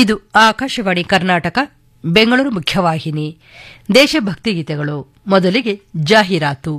ಇದು ಆಕಾಶವಾಣಿ ಕರ್ನಾಟಕ ಬೆಂಗಳೂರು ಮುಖ್ಯವಾಹಿನಿ ದೇಶಭಕ್ತಿ ಗೀತೆಗಳು ಮೊದಲಿಗೆ ಜಾಹೀರಾತು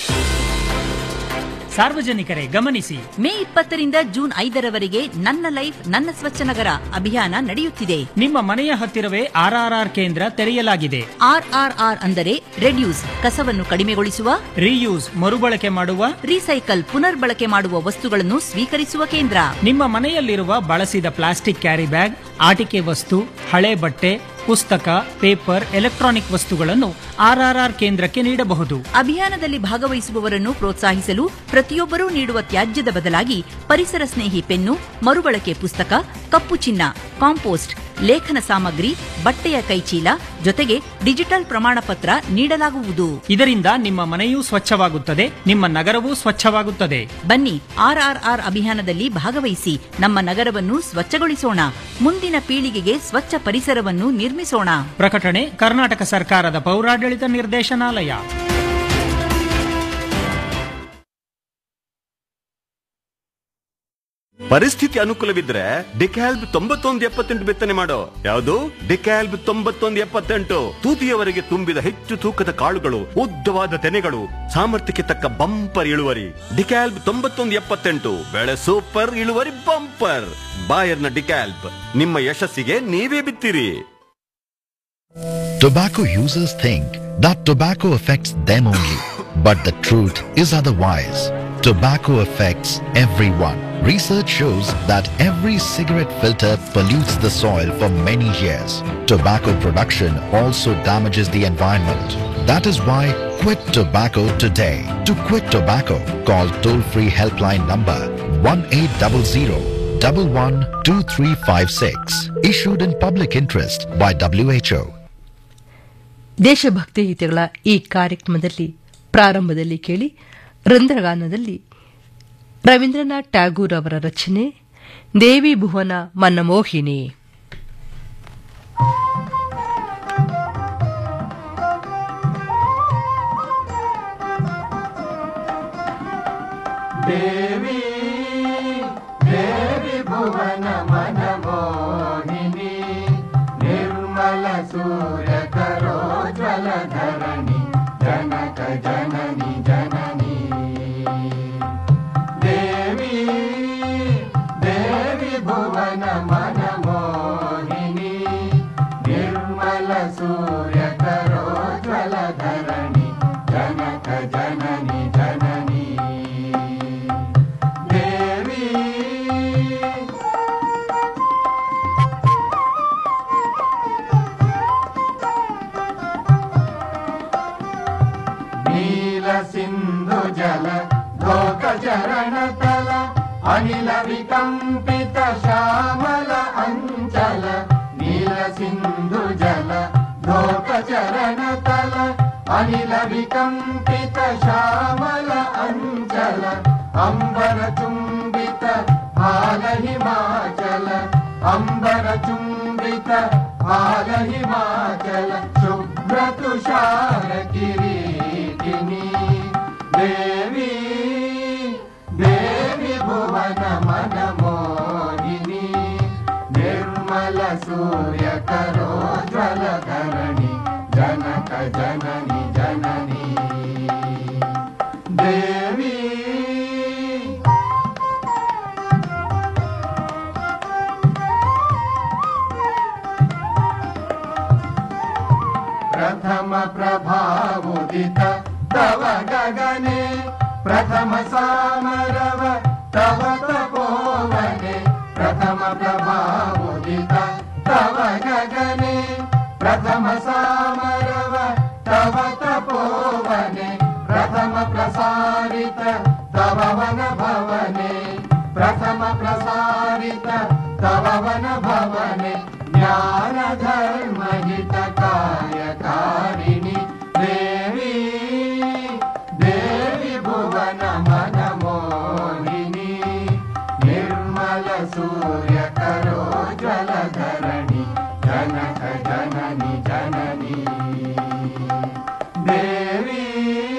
ಸಾರ್ವಜನಿಕರೇ ಗಮನಿಸಿ ಮೇ ಇಪ್ಪತ್ತರಿಂದ ಜೂನ್ ಐದರವರೆಗೆ ನನ್ನ ಲೈಫ್ ನನ್ನ ಸ್ವಚ್ಛ ನಗರ ಅಭಿಯಾನ ನಡೆಯುತ್ತಿದೆ ನಿಮ್ಮ ಮನೆಯ ಹತ್ತಿರವೇ ಆರ್ಆರ್ಆರ್ ಕೇಂದ್ರ ತೆರೆಯಲಾಗಿದೆ ಆರ್ಆರ್ಆರ್ ಅಂದರೆ ರೆಡ್ಯೂಸ್ ಕಸವನ್ನು ಕಡಿಮೆಗೊಳಿಸುವ ರೀಯೂಸ್ ಮರುಬಳಕೆ ಮಾಡುವ ರೀಸೈಕಲ್ ಪುನರ್ಬಳಕೆ ಮಾಡುವ ವಸ್ತುಗಳನ್ನು ಸ್ವೀಕರಿಸುವ ಕೇಂದ್ರ ನಿಮ್ಮ ಮನೆಯಲ್ಲಿರುವ ಬಳಸಿದ ಪ್ಲಾಸ್ಟಿಕ್ ಕ್ಯಾರಿ ಬ್ಯಾಗ್ ಆಟಿಕೆ ವಸ್ತು ಹಳೆ ಬಟ್ಟೆ ಪುಸ್ತಕ ಪೇಪರ್ ಎಲೆಕ್ಟ್ರಾನಿಕ್ ವಸ್ತುಗಳನ್ನು ಆರ್ಆರ್ಆರ್ ಕೇಂದ್ರಕ್ಕೆ ನೀಡಬಹುದು ಅಭಿಯಾನದಲ್ಲಿ ಭಾಗವಹಿಸುವವರನ್ನು ಪ್ರೋತ್ಸಾಹಿಸಲು ಪ್ರತಿಯೊಬ್ಬರೂ ನೀಡುವ ತ್ಯಾಜ್ಯದ ಬದಲಾಗಿ ಪರಿಸರ ಸ್ನೇಹಿ ಪೆನ್ನು ಮರುಬಳಕೆ ಪುಸ್ತಕ ಕಪ್ಪು ಚಿನ್ನ ಕಾಂಪೋಸ್ಟ್ ಲೇಖನ ಸಾಮಗ್ರಿ ಬಟ್ಟೆಯ ಕೈಚೀಲ ಜೊತೆಗೆ ಡಿಜಿಟಲ್ ಪ್ರಮಾಣ ಪತ್ರ ನೀಡಲಾಗುವುದು ಇದರಿಂದ ನಿಮ್ಮ ಮನೆಯೂ ಸ್ವಚ್ಛವಾಗುತ್ತದೆ ನಿಮ್ಮ ನಗರವೂ ಸ್ವಚ್ಛವಾಗುತ್ತದೆ ಬನ್ನಿ ಆರ್ಆರ್ಆರ್ ಅಭಿಯಾನದಲ್ಲಿ ಭಾಗವಹಿಸಿ ನಮ್ಮ ನಗರವನ್ನು ಸ್ವಚ್ಛಗೊಳಿಸೋಣ ಮುಂದಿನ ಪೀಳಿಗೆಗೆ ಸ್ವಚ್ಛ ಪರಿಸರವನ್ನು ನಿರ್ಮಿಸೋಣ ಪ್ರಕಟಣೆ ಕರ್ನಾಟಕ ಸರ್ಕಾರದ ಪೌರಾಡಳಿತ ನಿರ್ದೇಶನಾಲಯ ಪರಿಸ್ಥಿತಿ ಅನುಕೂಲವಿದ್ರೆ ಡಿಕ್ಯಾಲ್ಬ್ ತೊಂಬತ್ತೊಂದು ಎಪ್ಪತ್ತೆಂಟು ಬಿತ್ತನೆ ಮಾಡೋ ಯಾವುದು ಡಿಕ್ಯಾಲ್ಬ್ ತೊಂಬತ್ತೊಂದು ಎಪ್ಪತ್ತೆಂಟು ತೂತಿಯವರೆಗೆ ತುಂಬಿದ ಹೆಚ್ಚು ತೂಕದ ಕಾಳುಗಳು ಉದ್ದವಾದ ತೆನೆಗಳು ಸಾಮರ್ಥ್ಯಕ್ಕೆ ತಕ್ಕ ಬಂಪರ್ ಇಳುವರಿ ಡಿಕ್ಯಾಲ್ಬ್ ತೊಂಬತ್ತೊಂದು ಎಪ್ಪತ್ತೆಂಟು ಬೆಳೆ ಸೂಪರ್ ಇಳುವರಿ ಬಂಪರ್ ಬಾಯರ್ನ ಡಿಕ್ಯಾಲ್ಬ್ ನಿಮ್ಮ ಯಶಸ್ಸಿಗೆ ನೀವೇ ಬಿತ್ತಿರಿ Tobacco users think that tobacco affects them only, but the truth is otherwise. Tobacco affects everyone. Research shows that every cigarette filter pollutes the soil for many years. Tobacco production also damages the environment. That is why quit tobacco today. To quit tobacco, call toll-free helpline number 1800 112356. Issued in public interest by WHO. ದೇಶಭಕ್ತಿ ಗೀತೆಗಳ ಈ ಕಾರ್ಯಕ್ರಮದಲ್ಲಿ ಪ್ರಾರಂಭದಲ್ಲಿ ಕೇಳಿ ರಂಧ್ರಗಾನದಲ್ಲಿ ರವೀಂದ್ರನಾಥ್ ಟ್ಯಾಗೂರ್ ಅವರ ರಚನೆ ದೇವಿ ಭುವನ ಮನಮೋಹಿನಿ ದೇವಿ ದೇವಿ ಭುವನ ಮನಮೋಹಿನಿ ನಿರ್ಮಲ ಸೂರ್ಯ ಕರೋಜ್ವಲ ಧರಣಿ ಜನಕ ಜನನಿ ಜನನಿ ದೇವಿ ದೇವಿ ಭುವನ ಮನಮೋಹಿನಿ ನಿರ್ಮಲ ಸೂರ್ಯ ಕರೋಜ್ವಲ ಧರಣಿ ಜನಕ ಜನನಿ ಜನನಿ ದೇವಿ ನೀಲ ಸಿಂಧು ಜಲ ಲೋಕ ಚರಣ ತಲ ಅನಿಲ ವಿಕಂಪಿತ ಶ್ಯಾಮಲ ಅಂಚಲ ನೀಲ ಸಿಂಧು ಜಲ ಲೋಕ ಚರಣ ತಲ ಅನಿಲ ವಿಕಂಪಿತ ಶ್ಯಾಮಲ ಅಂಚಲ ಅಂಬರ ಚುಂಬಿತ ಹಾಲ ಹಿಮಾಚಲ ಅಂಬರ ಚುಂಬಿತ ಹಾಲ ಹಿಮಾಚಲ ಶುಭ್ರ ತುಷಾರ ಕಿರೀಟಿನಿ ದೇವಿ ದೇವಿ ಭುವನ ಮನ ಮೋಹಿನಿ ನಿರ್ಮಲ ಸೂರ್ಯ ಕರೋಜ್ವಲ ಧರಣಿ ಜನಕ ಜನನಿ ಜನನಿ ದೇವಿ ಪ್ರಥಮ ಪ್ರಭಾವುದಿತ ತವ ಗಗನೆ ಪ್ರಥಮ ಸಾಮರವ ತವ ತಪೋವನೆ ಪ್ರಥಮ ಪ್ರಭಾವುದಿತ ತವ ಗಗನೆ ಪ್ರಥಮ ಸಾಮರವ ತವ ತಪೋವನೆ ಪ್ರಥಮ ಪ್ರಸಾರಿತ ತವ ವನ ಭವನೆ ಪ್ರಥಮ ಪ್ರಸಾರಿತ ತವ ವನ ಭವನೆ ಜ್ಞಾನ ಧರ್ಮ ಹಿತ ಕಾರ್ಯಕಾರಿಣಿ ದೇವಿ ದೇವಿ ಭುವನ ಮನ ಮೋಹಿನಿ ನಿರ್ಮಲ ಸೂರ್ಯ ಕರೋಜ್ವಲ ಧರಣಿ ಜನಕ ಜನನಿ ಜನನಿ ದೇವಿ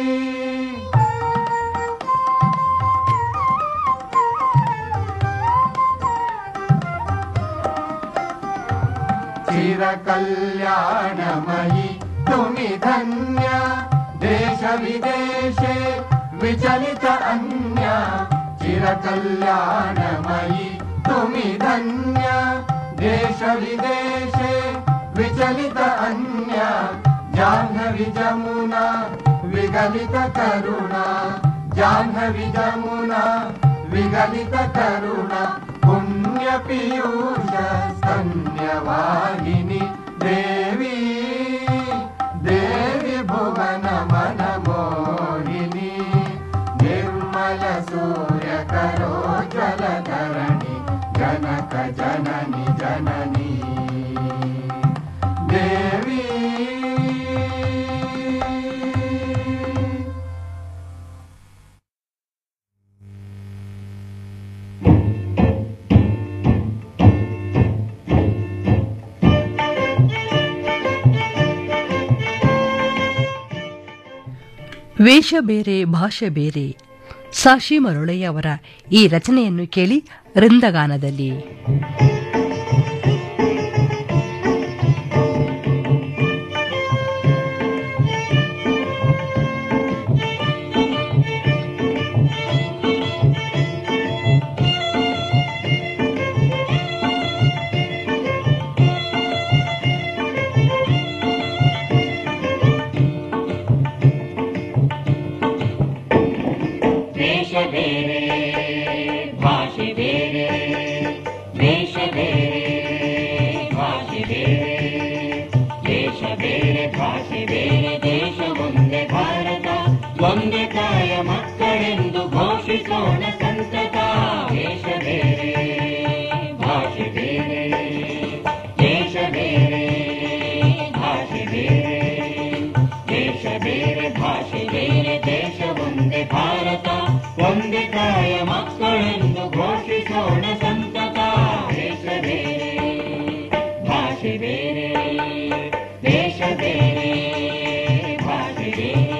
चिरकल्याणमयि तुमि धन्या देशविदेशे विचलित अन्या चिरकल्याणमयि तुमि धन्या देशविदेशे विचलित अन्या जाह्नवि जमुना विगलित करुणा जाह्नवि जमुना विगलित करुणा पुण्यपीयूष स्तन्यवाहिनि देवी देवि भुवन मन मोहिनी निर्मल सूर्य करो जलधरणि जनक जननि जननी देवी ವೇಷ ಬೇರೆ ಭಾಷೆ ಬೇರೆ ಸಾಶಿ ಮರೊಳೆಯ ಅವರ ಈ ರಚನೆಯನ್ನು ಕೇಳಿ ವೃಂದಗಾನದಲ್ಲಿ ವೇಷ ಬೇರೆ ಭಾಷೆ ಬೇರೆ ವೇಷ ಬೇರೆ ಭಾಷೆ ಬೇರೆ ದೇಶ ಬೇರೆ ಭಾಷೆ ಬೇರೆ ದೇಶ ಒಂದೇ ಭಾರತ ಒಂದೇ ತಾಯ ಮಕ್ಕಳೆಂದು ಘೋಷಿಸೋಣ ಸಂತತ ವೇಷ ಬೇರೆ ಭಾಷೆ ಬೇರೆ ದೇಶ ಬೇರೆ ಭಾಷೆ ಬೇರೆ ದೇಶ ಬೇರೆ ಭಾಷೆ ಬೇರೆ ದೇಶ ಒಂದೇ ಭಾರತ ಒಂದೇ ತಾಯ ಮಕ್ಕಳೆಂದು ಘೋಷಿಸೋಣ ಸಂತತ ದೇಶ ಬೇರೆ ಭಾಷೆ ಬೇರೆ ದೇಶ ಬೇರೆ ಭಾಷೆ ಬೇರೆ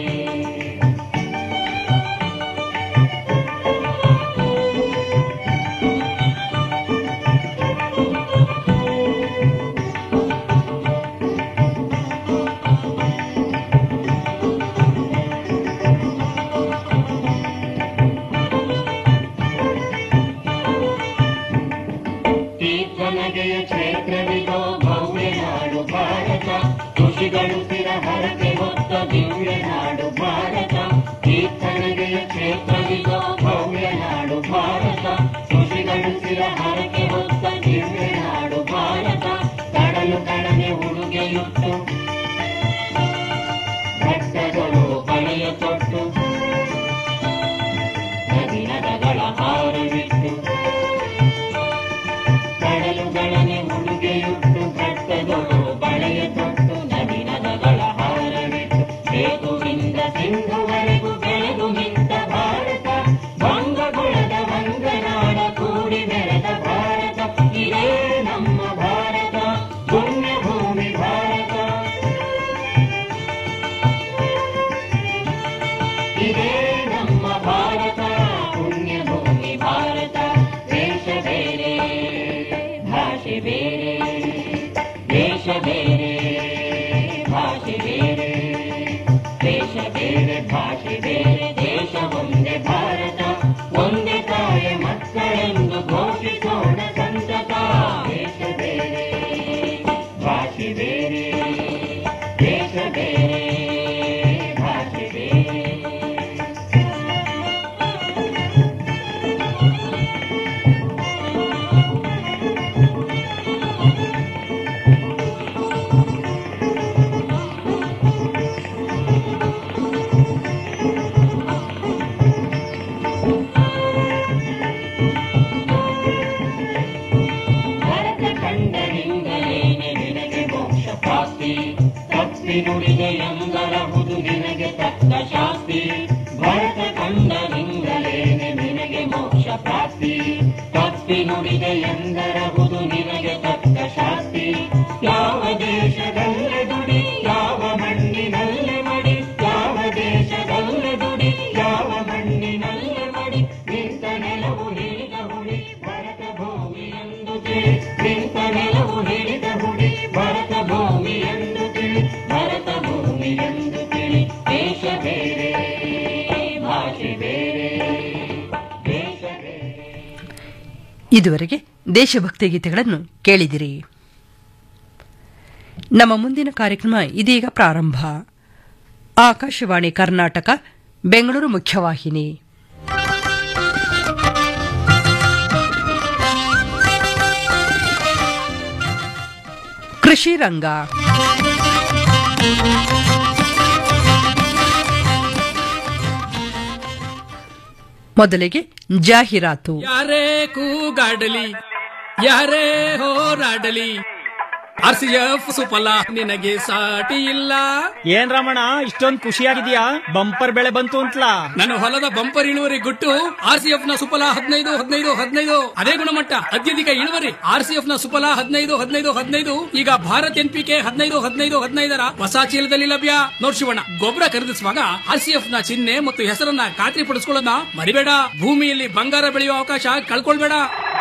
ತೀರ್ಥನಗೆಯ ಕ್ಷೇತ್ರವಿದೋ ಭವ್ಯ ನಾಡು ಭಾರತ ಋಷಿಗಳು ಸ್ಥಿರ ಹರಕೆ ಹೊತ್ತ ದಿವ್ಯ ನಾಡು ಭಾರತ ತೀರ್ಥನಗೆಯ ಕ್ಷೇತ್ರವಿದೋ ಭವ್ಯ ನಾಡು ಭಾರತ ಋಷಿಗಳು ಸ್ಥಿರ ಹರಕೆ ಹೊತ್ತ ದಿವ್ಯ ನಾಡು ಭಾರತ ಕಡಲು ಕಡನೆ ಉಡುಗೆಯುಟ್ಟು ಭಕ್ತಗಳು ಬಳೆಯ ತೊಟ್ಟು ನದಿ ನದಗಳ ಹಾರವಿಟ್ಟು ಕಡಲುಗಳನೆ ಉಡುಗೆಯುಟ್ಟು ಭಕ್ತಗಳು ಬಳೆಯ ತೊಟ್ಟು ನದಿ ನದಗಳ ಹಾರವಿಟ್ಟು ಸೇತುವಿಂದ ಸಿಂಧುವರೆಗೂ ಬೆಳೆದು ನಿಂತ ಭಾರತ ಭಂಗಗುಳದ ವಂಗನಾಡ ಕೂಡಿ ಬೆಳೆದ ಭಾರತ ಇದೇ ನಮ್ಮ ಭಾರತ ಪುಣ್ಯ ಭೂಮಿ ಭಾರತ ಇದೇ ನಮ್ಮ ಭಾರತ ಪುಣ್ಯ ಭೂಮಿ ಭಾರತ ದೇಶ ಬೇರೆ ಭಾಷೆ ಬೇರೆ ದೇಶ ಬೇರೆ ಭಾಷೆ ಬೇರೆ ದೇಶ ಬೇರೆ ಭಾಷೆ ಬೇರೆ ದೇಶ ಒಂದೇ ಭಾರತ ಒಂದೇ ತಾಯ ಮಕ್ಕಳೆಂದು ಘೋಷಿಸೋಣ ಸಂತತ ದೇಶ ಬೇರೆ ಭಾಷೆ ಬೇರೆ ದೇಶ ಬೇರೆ ಭಾಷೆ ಬೇರೆ ಭರತ ಕಂಡರಿಂದಲೇನೆ ನಿನಗೆ ಮೋಕ್ಷ ಪ್ರಾಪ್ತಿ ತಪ್ಪಿ ನುಡಿದೆ ಎಂದರಹುದು ನಿನಗೆ ತಕ್ಕ ಶಾಸ್ತಿ ಭರತ ಕಂಡರಿಂದಲೇನೆ ನಿನಗೆ ಮೋಕ್ಷ ಪ್ರಾಪ್ತಿ ತಪ್ಪಿ ನುಡಿದೆ ಎಂದರಹುದು ನಿನಗೆ ತಕ್ಕ ಶಾಸ್ತಿ ಯಾವ ದೇಶದಲ್ಲೇ ದುಡಿ ಯಾವ ಮಣ್ಣಿನಲ್ಲೇ ಮಡಿ ಯಾವ ದೇಶದಲ್ಲೇ ದುಡಿ ಯಾವ ಮಣ್ಣಿನಲ್ಲೇ ಮಡಿ ನಿಂತ ನೆಲವು ಹಿಡಿದ ಹುಡಿ ಭರತ ಭೂಮಿ ಎಂದು ತಿಳಿ ನಿಂತ ನೆಲವು ಹಿಡಿದ ಹುಡಿ ಭರತ ಇದುವರೆಗೆ ದೇಶಭಕ್ತಿ ಗೀತೆಗಳನ್ನು ಕೇಳಿದಿರಿ ನಮ್ಮ ಮುಂದಿನ ಕಾರ್ಯಕ್ರಮ ಇದೀಗ ಪ್ರಾರಂಭ ಆಕಾಶವಾಣಿ ಕರ್ನಾಟಕ ಬೆಂಗಳೂರು ಮುಖ್ಯವಾಹಿನಿ ಕೃಷಿ ರಂಗ ಮೊದಲಿಗೆ ಜಾಹೀರಾತು ಯಾರೇ ಕೂಗಾಡಲಿ ಯಾರೇ ಹೋರಾಡಲಿ ಆರ್ ಸಿ ಎಫ್ ಸುಫಲ ನಿನಗೆ ಸಾಟಿ ಇಲ್ಲ ಏನ್ ರಮಣ ಇಷ್ಟೊಂದ್ ಖುಷಿಯಾಗಿದ್ಯಾ ಬಂಪರ್ ಬೆಳೆ ಬಂತು ಅಂತಲಾ ನನ್ನ ಹೊಲದ ಬಂಪರ್ ಇಳುವರಿ ಗುಟ್ಟು ಆರ್ ಸಿ ಎಫ್ ನ ಸುಫಲ ಹದಿನೈದು ಹದಿನೈದು ಹದಿನೈದು ಅದೇ ಗುಣಮಟ್ಟ ಅತ್ಯಧಿಕ ಇಳುವರಿ ಆರ್ ಸಿ ಎಫ್ ನ ಸುಫಲ ಹದಿನೈದು ಹದಿನೈದು ಹದಿನೈದು ಈಗ ಭಾರತ್ ಎನ್ ಪಿ ಕೆ ಹದಿನೈದು ಹದಿನೈದು ಹದಿನೈದರ ಹೊಸ ಚೀಲದಲ್ಲಿ ಲಭ್ಯ ನೋಡ್ ಶಿವಣ್ಣ ಗೊಬ್ಬರ ಖರೀದಿಸುವಾಗ ಆರ್ ಸಿ ಎಫ್ ನ ಚಿಹ್ನೆ ಮತ್ತು ಹೆಸರನ್ನ ಖಾತ್ರಿ ಪಡಿಸ್ಕೊಳ್ಳೋದನ್ನ ಮರಿಬೇಡ ಭೂಮಿಯಲ್ಲಿ ಬಂಗಾರ ಬೆಳೆಯುವ ಅವಕಾಶ ಕಳ್ಕೊಳ್ಬೇಡ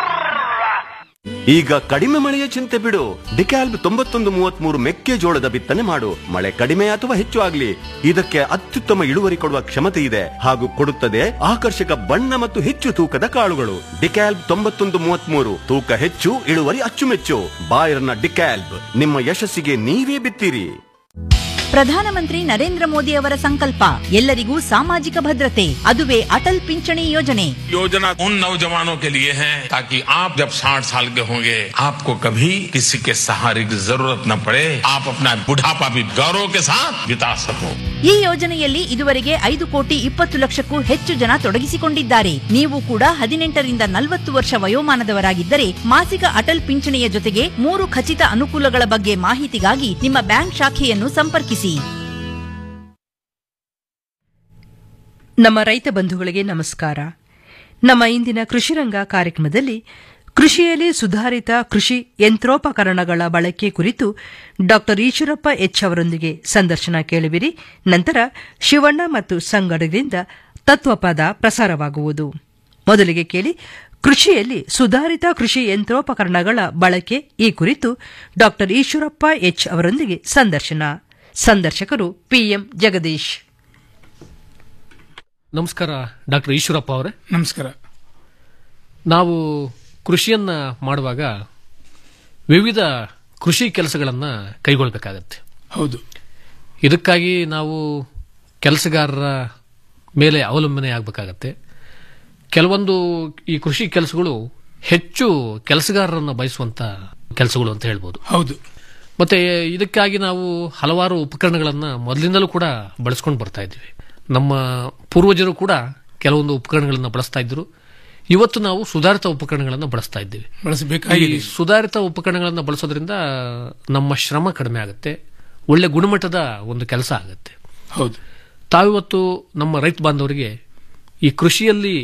ಈಗ ಕಡಿಮೆ ಮಳೆಯ ಚಿಂತೆ ಬಿಡು ಡಿಕ್ಯಾಲ್ಬ್ ತೊಂಬತ್ತೊಂದು ಮೂವತ್ಮೂರು ಮೆಕ್ಕೆಜೋಳದ ಬಿತ್ತನೆ ಮಾಡು ಮಳೆ ಕಡಿಮೆ ಅಥವಾ ಹೆಚ್ಚು ಆಗ್ಲಿ ಇದಕ್ಕೆ ಅತ್ಯುತ್ತಮ ಇಳುವರಿ ಕೊಡುವ ಕ್ಷಮತೆ ಇದೆ ಹಾಗೂ ಕೊಡುತ್ತದೆ ಆಕರ್ಷಕ ಬಣ್ಣ ಮತ್ತು ಹೆಚ್ಚು ತೂಕದ ಕಾಳುಗಳು ಡಿಕ್ಯಾಲ್ಬ್ ತೊಂಬತ್ತೊಂದು ಮೂವತ್ಮೂರು ತೂಕ ಹೆಚ್ಚು ಇಳುವರಿ ಅಚ್ಚುಮೆಚ್ಚು ಬಾಯರ್ನ ಡಿಕ್ಯಾಲ್ಬ್ ನಿಮ್ಮ ಯಶಸ್ಸಿಗೆ ನೀವೇ ಬಿತ್ತೀರಿ ಪ್ರಧಾನಮಂತ್ರಿ ನರೇಂದ್ರ ಮೋದಿ ಅವರ ಸಂಕಲ್ಪ ಎಲ್ಲರಿಗೂ ಸಾಮಾಜಿಕ ಭದ್ರತೆ ಅದುವೇ ಅಟಲ್ ಪಿಂಚಣಿ ಯೋಜನೆ योजना उन नौजवानों के लिए है ताकि आप जब 60 साल के होंगे आपको कभी किसी के सहारे की जरूरत न पड़े आप अपना बुढ़ापा भी गौरव के साथ बिता सको ಈ ಯೋಜನೆಯಲ್ಲಿ ಇದುವರೆಗೆ ಐದು ಕೋಟಿ ಇಪ್ಪತ್ತು ಲಕ್ಷಕ್ಕೂ ಹೆಚ್ಚು ಜನ ತೊಡಗಿಸಿಕೊಂಡಿದ್ದಾರೆ ನೀವು ಕೂಡ ಹದಿನೆಂಟರಿಂದ ನಲವತ್ತು ವರ್ಷ ವಯೋಮಾನದವರಾಗಿದ್ದರೆ ಮಾಸಿಕ ಅಟಲ್ ಪಿಂಚಣಿಯ ಜೊತೆಗೆ ಮೂರು ಖಚಿತ ಅನುಕೂಲಗಳ ಬಗ್ಗೆ ಮಾಹಿತಿಗಾಗಿ ನಿಮ್ಮ ಬ್ಯಾಂಕ್ ಶಾಖೆಯನ್ನು ಸಂಪರ್ಕಿಸಿ ನಮ್ಮ ರೈತ ಬಂಧುಗಳಿಗೆ ನಮಸ್ಕಾರ ನಮ್ಮ ಇಂದಿನ ಕೃಷಿರಂಗ ಕಾರ್ಯಕ್ರಮದಲ್ಲಿ ಕೃಷಿಯಲ್ಲಿ ಸುಧಾರಿತ ಕೃಷಿ ಯಂತ್ರೋಪಕರಣಗಳ ಬಳಕೆ ಕುರಿತು ಡಾ ಈಶ್ವರಪ್ಪ ಎಚ್ ಅವರೊಂದಿಗೆ ಸಂದರ್ಶನ ಕೇಳುವಿರಿ ನಂತರ ಶಿವಣ್ಣ ಮತ್ತು ಸಂಗಡದಿಂದ ತತ್ವಪದ ಪ್ರಸಾರವಾಗುವುದು ಮೊದಲಿಗೆ ಕೇಳಿ ಕೃಷಿಯಲ್ಲಿ ಸುಧಾರಿತ ಕೃಷಿ ಯಂತ್ರೋಪಕರಣಗಳ ಬಳಕೆ ಈ ಕುರಿತು ಡಾ ಈಶ್ವರಪ್ಪ ಎಚ್ ಅವರೊಂದಿಗೆ ಸಂದರ್ಶನ ಸಂದರ್ಶಕರು ಪಿಎಂ ಜಗದೀಶ್ ನಮಸ್ಕಾರ ಡಾಕ್ಟರ್ ಈಶ್ವರಪ್ಪ ಅವರೇ ನಮಸ್ಕಾರ ನಾವು ಕೃಷಿಯನ್ನ ಮಾಡುವಾಗ ವಿವಿಧ ಕೃಷಿ ಕೆಲಸಗಳನ್ನು ಕೈಗೊಳ್ಳಬೇಕಾಗತ್ತೆ ಹೌದು ಇದಕ್ಕಾಗಿ ನಾವು ಕೆಲಸಗಾರರ ಮೇಲೆ ಅವಲಂಬನೆ ಆಗಬೇಕಾಗತ್ತೆ ಕೆಲವೊಂದು ಈ ಕೃಷಿ ಕೆಲಸಗಳು ಹೆಚ್ಚು ಕೆಲಸಗಾರರನ್ನು ಬಯಸುವಂತ ಕೆಲಸಗಳು ಅಂತ ಹೇಳ್ಬೋದು ಹೌದು ಮತ್ತೆ ಇದಕ್ಕಾಗಿ ನಾವು ಹಲವಾರು ಉಪಕರಣಗಳನ್ನು ಮೊದಲಿಂದಲೂ ಕೂಡ ಬಳಸ್ಕೊಂಡು ಬರ್ತಾ ಇದ್ವಿ ನಮ್ಮ ಪೂರ್ವಜರು ಕೂಡ ಕೆಲವೊಂದು ಉಪಕರಣಗಳನ್ನು ಬಳಸ್ತಾ ಇದ್ರು ಇವತ್ತು ನಾವು ಸುಧಾರಿತ ಉಪಕರಣಗಳನ್ನು ಬಳಸ್ತಾ ಇದ್ದೀವಿ ಈ ಬಳಸಬೇಕಾಗಿದೆ ಸುಧಾರಿತ ಉಪಕರಣಗಳನ್ನು ಬಳಸೋದ್ರಿಂದ ನಮ್ಮ ಶ್ರಮ ಕಡಿಮೆ ಆಗುತ್ತೆ ಒಳ್ಳೆ ಗುಣಮಟ್ಟದ ಒಂದು ಕೆಲಸ ಆಗುತ್ತೆ ಹೌದು ತಾವಿವತ್ತು ನಮ್ಮ ರೈತ ಬಾಂಧವರಿಗೆ ಈ ಕೃಷಿಯಲ್ಲಿ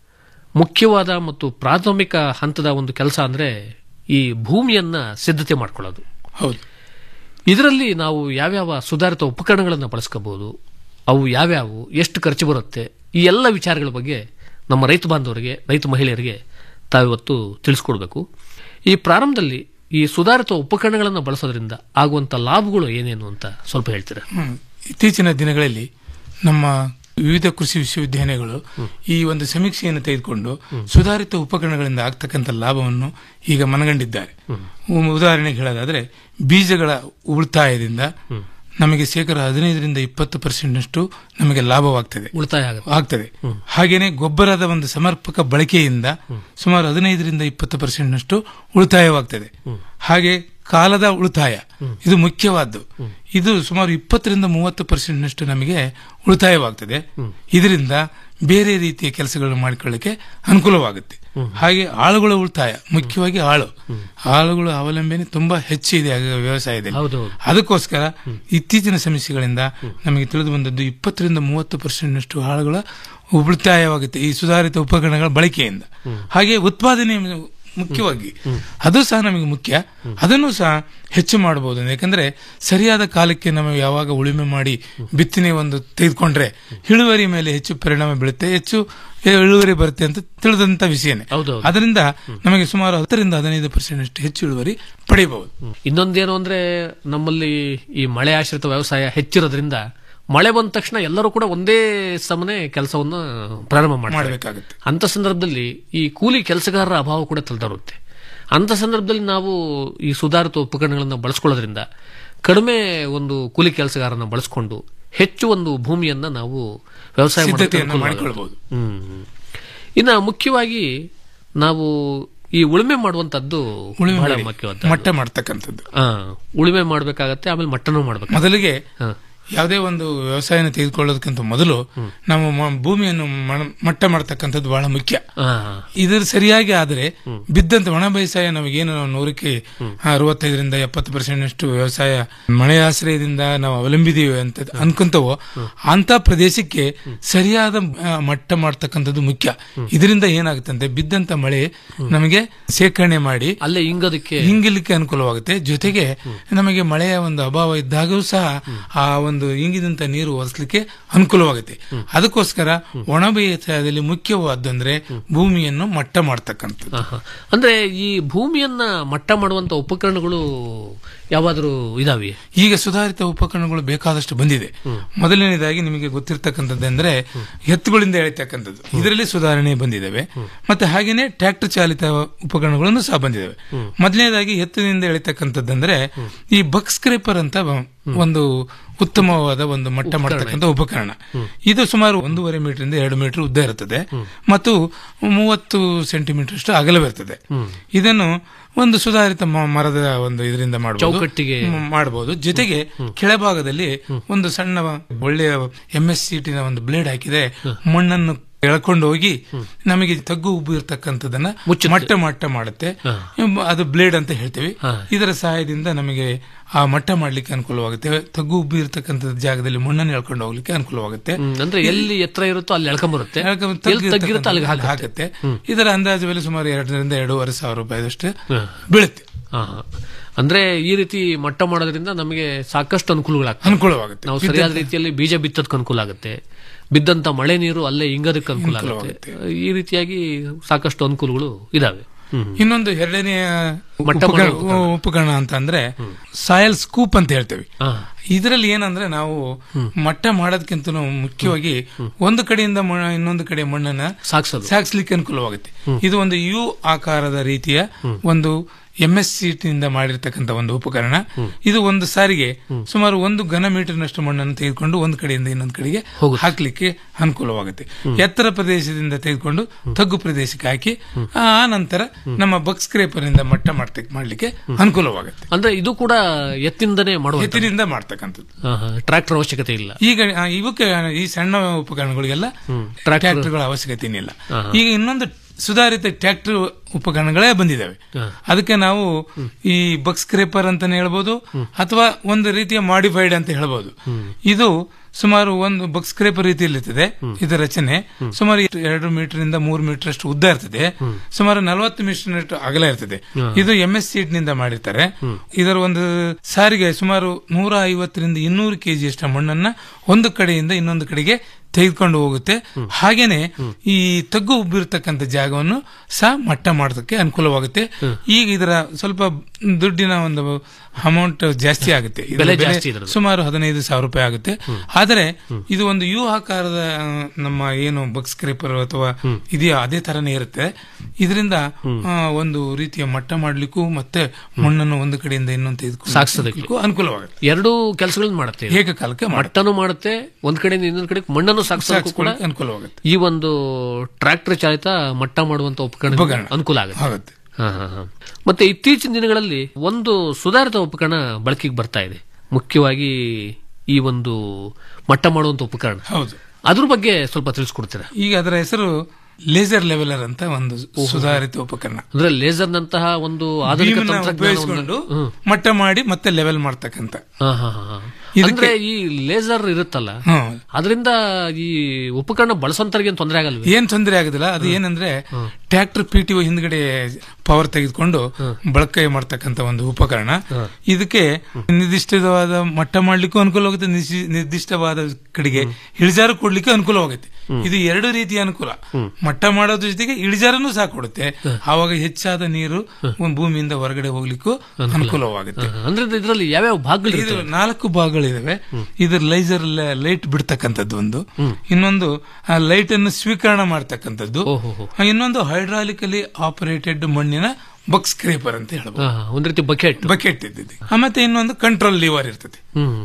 ಮುಖ್ಯವಾದ ಮತ್ತು ಪ್ರಾಥಮಿಕ ಹಂತದ ಒಂದು ಕೆಲಸ ಅಂದ್ರೆ ಈ ಭೂಮಿಯನ್ನ ಸಿದ್ಧತೆ ಮಾಡ್ಕೊಳ್ಳೋದು ಹೌದು ಇದರಲ್ಲಿ ನಾವು ಯಾವ್ಯಾವ ಸುಧಾರಿತ ಉಪಕರಣಗಳನ್ನು ಬಳಸ್ಕೋಬಹುದು ಅವು ಯಾವ್ಯಾವು ಎಷ್ಟು ಖರ್ಚು ಬರುತ್ತೆ ಈ ಎಲ್ಲ ವಿಚಾರಗಳ ಬಗ್ಗೆ ನಮ್ಮ ರೈತ ಬಾಂಧವರಿಗೆ ರೈತ ಮಹಿಳೆಯರಿಗೆ ತಾವಿವತ್ತು ತಿಳಿಸ್ಕೊಡ್ಬೇಕು ಈ ಪ್ರಾರಂಭದಲ್ಲಿ ಈ ಸುಧಾರಿತ ಉಪಕರಣಗಳನ್ನು ಬಳಸೋದ್ರಿಂದ ಆಗುವಂತ ಲಾಭಗಳು ಏನೇನು ಅಂತ ಸ್ವಲ್ಪ ಹೇಳ್ತೀರಾ ಹ್ಮ್. ಇತ್ತೀಚಿನ ದಿನಗಳಲ್ಲಿ ನಮ್ಮ ವಿವಿಧ ಕೃಷಿ ವಿಶ್ವವಿದ್ಯಾಲಯಗಳು ಈ ಒಂದು ಸಮೀಕ್ಷೆಯನ್ನು ತೆಗೆದುಕೊಂಡು ಸುಧಾರಿತ ಉಪಕರಣಗಳಿಂದ ಆಗ್ತಕ್ಕಂಥ ಲಾಭವನ್ನು ಈಗ ಮನಗಂಡಿದ್ದಾರೆ ಉ- ಉದಾಹರಣೆಗೆ ಹೇಳೋದಾದ್ರೆ ಬೀಜಗಳ ಉಳಿತಾಯದಿಂದ ನಮಗೆ ಶೇಕಡ ಹದಿನೈದರಿಂದ ಇಪ್ಪತ್ತು ಪರ್ಸೆಂಟ್ನಷ್ಟು ನಮಗೆ ಲಾಭವಾಗ್ತದೆ ಉಳಿತಾಯ ಆಗುತ್ತೆ ಆಗ್ತದೆ ಹಾಗೇನೆ ಗೊಬ್ಬರದ ಒಂದು ಸಮರ್ಪಕ ಬಳಕೆಯಿಂದ ಸುಮಾರು ಹದಿನೈದರಿಂದ ಇಪ್ಪತ್ತು ಪರ್ಸೆಂಟ್ನಷ್ಟು ಉಳಿತಾಯವಾಗ್ತದೆ ಹಾಗೆ ಕಾಲದ ಉಳಿತಾಯ ಇದು ಮುಖ್ಯವಾದ್ದು ಇದು ಸುಮಾರು ಇಪ್ಪತ್ತರಿಂದ ಮೂವತ್ತು ಪರ್ಸೆಂಟ್ನಷ್ಟು ನಮಗೆ ಉಳಿತಾಯವಾಗ್ತದೆ ಇದರಿಂದ ಬೇರೆ ರೀತಿಯ ಕೆಲಸಗಳನ್ನು ಮಾಡಿಕೊಳ್ಳಿಕ್ಕೆ ಅನುಕೂಲವಾಗುತ್ತೆ ಹಾಗೆ ಆಳುಗಳ ಉಳಿತಾಯ ಮುಖ್ಯವಾಗಿ ಆಳು ಆಳುಗಳ ಅವಲಂಬನೆ ತುಂಬಾ ಹೆಚ್ಚಿದೆ ಆಗ ವ್ಯವಸಾಯದಲ್ಲಿ ಹೌದೌದು. ಅದಕ್ಕೋಸ್ಕರ ಇತ್ತೀಚಿನ ಸಮಸ್ಯೆಗಳಿಂದ ನಮಗೆ ತಿಳಿದು ಬಂದದ್ದು ಇಪ್ಪತ್ತರಿಂದ ಮೂವತ್ತು ಪರ್ಸೆಂಟ್ನಷ್ಟು ಆಳುಗಳ ಉಳಿತಾಯವಾಗುತ್ತೆ ಈ ಸುಧಾರಿತ ಉಪಕರಣಗಳ ಬಳಕೆಯಿಂದ ಹಾಗೆ ಉತ್ಪಾದನೆ ಮುಖ್ಯವಾಗಿ ಅದು ಸಹ ನಮಗೆ ಮುಖ್ಯ ಅದನ್ನು ಸಹ ಹೆಚ್ಚು ಮಾಡಬಹುದು ಯಾಕಂದ್ರೆ ಸರಿಯಾದ ಕಾಲಕ್ಕೆ ನಾವು ಯಾವಾಗ ಉಳುಮೆ ಮಾಡಿ ಬಿತ್ತನೆ ಒಂದು ತೆಗೆದುಕೊಂಡ್ರೆ ಇಳುವರಿ ಮೇಲೆ ಹೆಚ್ಚು ಪರಿಣಾಮ ಬೀಳುತ್ತೆ ಹೆಚ್ಚು ಇಳುವರಿ ಬರುತ್ತೆ ಅಂತ ತಿಳಿದಂತ ವಿಷಯನೇ ಹೌದೌದು. ಅದರಿಂದ ನಮಗೆ ಸುಮಾರು ಹತ್ತರಿಂದ ಹದಿನೈದು ಪರ್ಸೆಂಟ್ ಅಷ್ಟು ಹೆಚ್ಚು ಇಳುವರಿ ಪಡೆಯಬಹುದು ಇನ್ನೊಂದೇನು ಅಂದ್ರೆ ನಮ್ಮಲ್ಲಿ ಈ ಮಳೆ ಆಶ್ರಿತ ವ್ಯವಸಾಯ ಹೆಚ್ಚಿರೋದ್ರಿಂದ ಮಳೆ ಬಂದ ತಕ್ಷಣ ಎಲ್ಲರೂ ಕೂಡ ಒಂದೇ ಸಮನೆ ಕೆಲಸವನ್ನ ಪ್ರಾರಂಭ ಮಾಡ್ತಾರೆ ಮಾಡಬೇಕಾಗುತ್ತೆ ಅಂತ ಸಂದರ್ಭದಲ್ಲಿ ಈ ಕೂಲಿ ಕೆಲಸಗಾರರ ಅಭಾವ ಕೂಡ ತಲೆದೋರುತ್ತೆ ಅಂತ ಸಂದರ್ಭದಲ್ಲಿ ನಾವು ಈ ಸುಧಾರಿತ ಉಪಕರಣಗಳನ್ನು ಬಳಸ್ಕೊಳ್ಳೋದ್ರಿಂದ ಕಡಿಮೆ ಒಂದು ಕೂಲಿ ಕೆಲಸಗಾರನ ಬಳಸ್ಕೊಂಡು ಹೆಚ್ಚು ಒಂದು ಭೂಮಿಯನ್ನ ನಾವು ವ್ಯವಸಾಯ ಮಾಡೋಕೆ ಸಿದ್ಧತೆಯನ್ನು ಅನುಕೂಲವಾಗುತ್ತೆ. ಮಾಡಿಕೊಳ್ಬಹುದು ಹ್ಮ್. ಇನ್ನ ಮುಖ್ಯವಾಗಿ ನಾವು ಈ ಉಳುಮೆ ಮಾಡುವಂತದ್ದು ಉಳುಮೆ ಬಹಳ ಮಾಡಿ, ಮುಖ್ಯವಾದ ಮಟ್ಟ ಮಾಡ್ತಕ್ಕಂಥದ್ದು ಆ, ಉಳುಮೆ ಮಾಡ್ಬೇಕಾಗತ್ತೆ ಆಮೇಲೆ ಮಟ್ಟನೂ ಮಾಡ್ಬೇಕು ಮೊದಲಿಗೆ ಯಾವುದೇ ಒಂದು ವ್ಯವಸಾಯನ ತೆಗೆದುಕೊಳ್ಳೋದಕ್ಕಿಂತ ಮೊದಲು ನಾವು ಮ- ಭೂಮಿಯನ್ನು ಮಣ- ಮಟ್ಟ ಮಾಡ್ತಕ್ಕಂಥದ್ದು ಬಹಳ ಮುಖ್ಯ ಇದ್ರ ಸರಿಯಾಗಿ ಆದರೆ ಬಿದ್ದಂತ ಒಣ ಬೇಸಾಯ ನಮಗೇನು ನಾವು ನೂರಕ್ಕೆ ಅರವತ್ತೈದರಿಂದ ಎಪ್ಪತ್ತು ಪರ್ಸೆಂಟ್ ಅಷ್ಟು ವ್ಯವಸಾಯ ಮಳೆ ಆಶ್ರಯದಿಂದ ನಾವು ಅವಲಂಬಿದೀವಿ ಅಂತ ಅನ್ಕೊಂತವೋ ಅಂತ ಪ್ರದೇಶಕ್ಕೆ ಸರಿಯಾದ ಆ, ಮಟ್ಟ ಮಾಡ್ತಕ್ಕಂಥದ್ದು ಮುಖ್ಯ ಇದರಿಂದ ಏನಾಗುತ್ತಂತೆ ಬಿದ್ದಂತ ಮಳೆ ನಮಗೆ ಶೇಖರಣೆ ಮಾಡಿ ಅಲ್ಲೇ ಹಿಂಗೋದಕ್ಕೆ ಹಿಂಗಿಲಿಕ್ಕೆ ಅನುಕೂಲವಾಗುತ್ತೆ ಜೊತೆಗೆ ನಮಗೆ ಮಳೆಯ ಒಂದು ಅಭಾವ ಇದ್ದಾಗೂ ಸಹ ಆ ಒಂದು ಇಂಗಿದಂತ ನೀರು ಒರೆಸ್ಲಿಕ್ಕೆ ಅನುಕೂಲವಾಗುತ್ತೆ ಅದಕ್ಕೋಸ್ಕರ ಒಣ ಬೇಸಾಯದಲ್ಲಿ ಮುಖ್ಯವಾದಂದ್ರೆ ಭೂಮಿಯನ್ನು ಮಟ್ಟ ಮಾಡ್ತಕ್ಕಂಥದ್ದು ಆಹಾ. ಅಂದ್ರೆ ಈ ಭೂಮಿಯನ್ನ ಮಟ್ಟ ಮಾಡುವಂತ ಉಪಕರಣಗಳು ಯಾವಾದ್ರೂ ಇದಾವೆ ಈಗ ಸುಧಾರಿತ ಉಪಕರಣಗಳು ಬೇಕಾದಷ್ಟು ಬಂದಿದೆ ಮೊದಲನೇದಾಗಿ ನಿಮಗೆ ಗೊತ್ತಿರ್ತಕ್ಕಂಥದ್ದು ಎತ್ತುಗಳಿಂದ ಎಳಿತಕ್ಕಂಥದ್ದು ಇದರಲ್ಲಿ ಸುಧಾರಣೆ ಬಂದಿದ್ದಾವೆ ಮತ್ತೆ ಹಾಗೇನೆ ಟ್ರ್ಯಾಕ್ಟರ್ ಚಾಲಿತ ಉಪಕರಣಗಳನ್ನು ಸಹ ಬಂದಿದ್ದಾವೆ ಮೊದಲನೇದಾಗಿ ಎತ್ತಿನಿಂದ ಎಳಿತಕ್ಕಂಥದ್ದಂದ್ರೆ ಈ ಬಕ್ ಸ್ಕ್ರೇಪರ್ ಅಂತ ಒಂದು ಉತ್ತಮವಾದ ಒಂದು ಮಟ್ಟ ಮಾಡತಕ್ಕಂಥ ಉಪಕರಣ ಇದು ಸುಮಾರು ಒಂದೂವರೆ ಮೀಟರ್ ಇಂದ ಎರಡು ಮೀಟರ್ ಉದ್ದ ಇರುತ್ತದೆ ಮತ್ತು ಮೂವತ್ತು ಸೆಂಟಿಮೀಟರ್ ಅಷ್ಟು ಅಗಲವಿರುತ್ತದೆ ಇದನ್ನು ಒಂದು ಸುಧಾರಿತ ಮ- ಮರದ ಒಂದು ಇದರಿಂದ ಮಾಡಬಹುದು ಚೌಕಟ್ಟಿಗೆ. ಮಾಡಬಹುದು ಜೊತೆಗೆ ಕೆಳಭಾಗದಲ್ಲಿ ಒಂದು ಸಣ್ಣ ಒಳ್ಳೆಯ ಎಂ ಎಸ್ ಸೀಟಿನ ಒಂದು ಬ್ಲೇಡ್ ಹಾಕಿದೆ ಮಣ್ಣನ್ನು ಎಳ್ಕೊಂಡು ಹೋಗಿ ನಮಗೆ ತಗ್ಗು ಉಬ್ಬು ಇರ್ತಕ್ಕಂಥದ್ದನ್ನ ಮಟ್ಟ ಮಟ್ಟ ಮಾಡುತ್ತೆ ಅದು ಬ್ಲೇಡ್ ಅಂತ ಹೇಳ್ತೀವಿ ಇದರ ಸಹಾಯದಿಂದ ನಮಗೆ ಆ ಮಟ್ಟ ಮಾಡ್ಲಿಕ್ಕೆ ಅನುಕೂಲವಾಗುತ್ತೆ ತಗ್ಗು ಉಬ್ಬು ಇರ್ತಕ್ಕಂಥ ಜಾಗದಲ್ಲಿ ಮಣ್ಣನ್ನು ಎಳ್ಕೊಂಡು ಹೋಗ್ಲಿಕ್ಕೆ ಅನುಕೂಲವಾಗುತ್ತೆ ಹ್ಮ್, ಅಂದ್ರೆ ಎಲ್ಲಿ ಎತ್ತರ ಇರುತ್ತೋ ಅಲ್ಲಿ ಎಳ್ಕೊಂಬರುತ್ತೆ ಎಳ್ಕೊಂಡ್ ಎಲ್ಲಿ ತಗ್ಗಿರುತ್ತೋ ಅಲ್ಲಿಗೆ ಅಲ್ಲಿ ಹಾಕುತ್ತೆ ಹಾಕುತ್ತೆ ಇದರ ಅಂದಾಜು ಬೆಲೆ ಸುಮಾರು ಎರಡರಿಂದ ಎರಡೂವರೆ ಸಾವಿರ ರೂಪಾಯಿದಷ್ಟು ಬೀಳುತ್ತೆ ಆಹಾ. ಅಂದ್ರೆ ಈ ರೀತಿ ಮಟ್ಟ ಮಾಡೋದ್ರಿಂದ ನಮಗೆ ಸಾಕಷ್ಟು ಅನುಕೂಲಗಳಾಗ್ತವೆ ಅನುಕೂಲವಾಗುತ್ತೆ. ನಾವು ಸರಿಯಾದ ಬಿದ್ದಂತ- ರೀತಿಯಲ್ಲಿ ಬೀಜ ಬಿತ್ತೋದಕ್ಕೆ ಅನುಕೂಲ ಆಗುತ್ತೆ ಬಿದ್ದಂತ ಮಳೆ ನೀರು ಅಲ್ಲೇ ಇಂಗೋದಕ್ಕೆ ಅನುಕೂಲ ಆಗುತ್ತೆ ಈ ರೀತಿಯಾಗಿ ಸಾಕಷ್ಟು ಅನುಕೂಲಗಳು ಇದಾವೆ ಹ್ಮ್. ಇನ್ನೊಂದು ಎರಡನೆಯ ಮಟ್ಟ ಉಪಕರಣ ಮಾಡೋ ಉಪಕರಣ ಅಂತ ಅಂದ್ರೆ ಸಾಯಲ್ ಸ್ಕೂಪ್ ಅಂತ ಹೇಳ್ತೇವೆ ಇದರಲ್ಲಿ ಏನಂದ್ರೆ ನಾವು ಮಟ್ಟ ಮಾಡೋದಕ್ಕಿಂತ ಮುಖ್ಯವಾಗಿ ಒಂದು ಕಡೆಯಿಂದ ಮಣ್ಣ- ಇನ್ನೊಂದು ಕಡೆ ಮಣ್ಣನ್ನ ಸಾಗಿಸೋದು ಸಾಗಿಸ್ಲಿಕ್ಕೆ ಅನುಕೂಲವಾಗುತ್ತೆ ಇದು ಒಂದು ಯು ಆಕಾರದ ರೀತಿಯ ಒಂದು ಎಂ ಎಸ್ ನಿಂದ ಮಾಡಿರ್ತಕ್ಕಂಥ ಒಂದು ಉಪಕರಣ ಇದು ಒಂದು ಸಾರಿಗೆ ಸುಮಾರು ಒಂದು ಘನ ಮೀಟರ್ನಷ್ಟು ಮಣ್ಣನ್ನು ತೆಗೆದುಕೊಂಡು ಒಂದು ಕಡೆಯಿಂದ ಇನ್ನೊಂದು ಕಡೆಗೆ ಹಾಕ್ಲಿಕ್ಕೆ ಅನುಕೂಲವಾಗುತ್ತೆ ಎತ್ತರ ಪ್ರದೇಶದಿಂದ ತೆಗೆದುಕೊಂಡು ತಗ್ಗು ಪ್ರದೇಶಕ್ಕೆ ಹಾಕಿ ಆ ನಂತರ ನಮ್ಮ ಬಕ್ ಸ್ಕ್ರೇಪರ್ ಇಂದ ಮಟ್ಟ ಮಾಡ್ತ ಮಾಡ್ಲಿಕ್ಕೆ ಅನುಕೂಲವಾಗುತ್ತೆ ಅಂದ್ರೆ ಇದು ಕೂಡ ಎತ್ತಿಂದನೇ ಮಾಡುವ ಎತ್ತಿನಿಂದ ಮಾಡ್ತಕ್ಕಂಥದ್ದು ಟ್ರ್ಯಾಕ್ಟರ್ ಅವಶ್ಯಕತೆ ಇಲ್ಲ ಈಗ ಆ, ಇವಕ್ಕೆ ಈ ಸಣ್ಣ ಉಪಕರಣಗಳಿಗೆಲ್ಲ ಟ್ರ್ಯಾಕ್ಟರ್ಗಳ ಅವಶ್ಯಕತೆ ಏನಿಲ್ಲ ಈಗ ಇನ್ನೊಂದು ಸುಧಾರಿತ ಟ್ರ್ಯಾಕ್ಟರ್ ಉಪಕರಣಗಳೇ ಬಂದಿದ್ದಾವೆ ಅದಕ್ಕೆ ನಾವು ಈ ಬಕ್ ಸ್ಕ್ರೇಪರ್ ಅಂತಾನೆ ಹೇಳ್ಬೋದು ಅಥವಾ ಒಂದು ರೀತಿಯ ಮಾಡಿಫೈಡ್ ಅಂತ ಹೇಳ್ಬೋದು ಇದು ಸುಮಾರು ಒಂದು ಬಕ್ ಸ್ಕ್ರೇಪರ್ ರೀತಿಯಲ್ಲಿರ್ತದೆ ಇದರ ರಚನೆ ಸುಮಾರು ಎರಡು ಮೀಟರ್ ಇಂದ ಮೂರು ಮೀಟರ್ ಅಷ್ಟು ಉದ್ದ ಇರ್ತದೆ ಸುಮಾರು ನಲವತ್ತು ಮೀಟರ್ ಅಷ್ಟು ಅಗಲ ಇರ್ತದೆ ಇದು ಎಂ ಎಸ್ ಸೀಟ್ ನಿಂದ ಮಾಡಿರ್ತಾರೆ ಇದರ ಒಂದು ಸಾರಿಗೆ ಸುಮಾರು ನೂರ ಐವತ್ತರಿಂದ ಇನ್ನೂರು ಕೆಜಿ ಅಷ್ಟ ಮಣ್ಣನ್ನ ಒಂದು ಕಡೆಯಿಂದ ಇನ್ನೊಂದು ಕಡೆಗೆ ತೆಗೆದುಕೊಂಡು ಹೋಗುತ್ತೆ ಹಾಗೇನೆ ಈ ತಗ್ಗು ಉಬ್ಬಿರ್ತಕ್ಕಂಥ ಜಾಗವನ್ನು ಸಹ ಮಟ್ಟ ಮಾಡೋದಕ್ಕೆ ಅನುಕೂಲವಾಗುತ್ತೆ ಈಗ ಇದರ ಸ್ವಲ್ಪ ದುಡ್ಡಿನ ಒಂದು ಅಮೌಂಟ್ ಜಾಸ್ತಿ ಆಗುತ್ತೆ ಇದರ ಬೆಲೆ ಬೆಲೆ ಜಾಸ್ತಿ ಇದ್ರದ್ದು. ಸುಮಾರು ಹದಿನೈದು ಸಾವಿರ ರೂಪಾಯಿ ಆಗುತ್ತೆ ಆದರೆ ಇದು ಒಂದು ಯು ಆಕಾರದ ಆ, ನಮ್ಮ ಏನು ಬಕ್ ಸ್ಕ್ರೇಪರ್ ಅಥವಾ ಇದೆಯೋ ಅದೇ ತರನೇ ಇರುತ್ತೆ ಇದರಿಂದ ಆ, ಒಂದು ರೀತಿಯ ಮಟ್ಟ ಮಾಡ್ಲಿಕ್ಕೂ ಮತ್ತೆ ಮಣ್ಣನ್ನು ಒಂದು ಕಡೆಯಿಂದ ಇನ್ನೊಂದು ತೆಗೆದುಕೊಂಡು ಸಾಗಿಸೋದಕ್ಕೆ. ಹೋಗ್ಲಿಕ್ಕೂ ಅನುಕೂಲವಾಗುತ್ತೆ ಎರಡೂ ಕೆಲಸಗಳನ್ನ ಮಾಡುತ್ತೆ ಇದು. ಏಕಕಾಲಕ್ಕೆ ಮಾಡುತ್ತೆ. ಮಟ್ಟನು ಮಾಡುತ್ತೆ ಒಂದ್ ಕಡೆಯಿಂದ ಇನ್ನೊಂದ್ ಕಡೆ ಮಣ್ಣನ್ನು ಸಾಗಿಸೋದಕ್ಕೂ ಕೂಡ ಸಾಗಿಸ್ಕೊಳ್ಳೋಕೆ ಅನುಕೂಲವಾಗುತ್ತೆ ಈ ಒಂದು ಟ್ರ್ಯಾಕ್ಟರ್ ಚಾಲಿತ ಮಟ್ಟ ಮಾಡುವಂತ ಉಪಕರಣ ಉಪಕರಣ. ಅನುಕೂಲ ಆಗುತ್ತೆ ಆಗುತ್ತೆ ಹಾ, ಹಾ, ಹಾ. ಮತ್ತೆ ಇತ್ತೀಚಿನ ದಿನಗಳಲ್ಲಿ ಒಂದು ಸುಧಾರಿತ ಉಪಕರಣ ಬಳಕೆಗೆ ಬರ್ತಾ ಇದೆ ಮುಖ್ಯವಾಗಿ ಈ ಒಂದು ಮಟ್ಟ ಮಾಡುವಂತ ಉಪಕರಣ ಹೌದು ಅದ್ರ ಬಗ್ಗೆ ಸ್ವಲ್ಪ ತಿಳಿಸ್ಕೊಡ್ತೀರಾ ಈಗ ಅದರ ಹೆಸರು ಲೇಸರ್ ಲೆವೆಲರ್ ಅಂತ ಒಂದು ಸುಧಾರಿತ ಉಪಕರಣ ಅಂದ್ರೆ ಲೇಸರ್ ನಂತಹ ಒಂದು ಆಧುನಿಕ ಬೀಮನ್ನ ತಂತ್ರಜ್ಞಾನವನ್ನು ಉಪಯೋಗಿಸಿಕೊಂಡು ಮಟ್ಟ ಮಾಡಿ ಮತ್ತೆ ಲೆವೆಲ್ ಮಾಡ್ತಕ್ಕಂಥ ಹಾ, ಹಾ, ಹಾ, ಹಾ. ಇದಕ್ಕೆ- ಅಂದ್ರೆ ಈ ಲೇಸರ್ ಇರುತ್ತಲ್ಲ ಹ್ಮ್. ಅದರಿಂದ ಈ ಉಪಕರಣ ಬಳಸೋಂತರಿಗೆ ಏನ್ ತೊಂದರೆ ಆಗಲ್ವೇ ಏನ್ ತೊಂದರೆ ಆಗುದಿಲ್ಲ ಅದು ಏನಂದ್ರೆ ಟ್ರ್ಯಾಕ್ಟರ್ ಪಿ ಟಿ ಹಿಂದ್ಗಡೆ ಪವರ್ ತೆಗೆದುಕೊಂಡು ಬಳಕೆ ಮಾಡ್ತಕ್ಕಂಥ ಒಂದು ಉಪಕರಣ ಇದಕ್ಕೆ ನಿರ್ದಿಷ್ಟವಾದ ಮಟ್ಟ ಮಾಡ್ಲಿಕ್ಕೂ ಅನುಕೂಲವಾಗುತ್ತೆ ನಿಶಿ- ನಿರ್ದಿಷ್ಟವಾದ ಕಡೆಗೆ ಇಳಿಜಾರು ಕೊಡ್ಲಿಕ್ಕೆ ಅನುಕೂಲವಾಗುತ್ತೆ ಇದು ಎರಡು ರೀತಿಯ ಅನುಕೂಲ ಮಟ್ಟ ಮಾಡೋದ್ರ ಜೊತೆಗೆ ಇಳಿಜಾರನ್ನು ಸಹ ಕೊಡುತ್ತೆ ಆವಾಗ ಹೆಚ್ಚಾದ ನೀರು ಒಂದು ಭೂಮಿಯಿಂದ ಹೊರಗಡೆ ಹೋಗ್ಲಿಕ್ಕೂ ಅನುಕೂಲವಾಗುತ್ತೆ ಅಂದ್ರೆ ಇದರಲ್ಲಿ ಯಾವ್ಯಾವ ಭಾಗಗಳು ಇದು ನಾಲ್ಕು ಭಾಗಗಳಿದಾವೆ ಇದ್ರ ಲೈಸರ್ ಲೈಟ್ ಬಿಡ್ತಕ್ಕಂಥದ್ದು ಒಂದು ಇನ್ನೊಂದು ಆ ಲೈಟ್ ಅನ್ನು ಸ್ವೀಕರಣ ಮಾಡ್ತಕ್ಕಂಥದ್ದು ಆ, ಇನ್ನೊಂದು ಹೈಡ್ರಾಲಿಕಲಿ ಆಪರೇಟೆಡ್ ಮಣ್ಣಿನ ಬಕ್ ಸ್ಕ್ರೇಪರ್ ಅಂತ ಹೇಳ್ಬೋದು ಒಂದ್ ರೀತಿ ಬಕೆಟ್ ಬಕೆಟ್ ಇದ್ದಿದ್ದು ಆ, ಮತ್ತೆ ಇನ್ನೊಂದು ಕಂಟ್ರೋಲ್ ಲಿವರ್ ಇರ್ತದೆ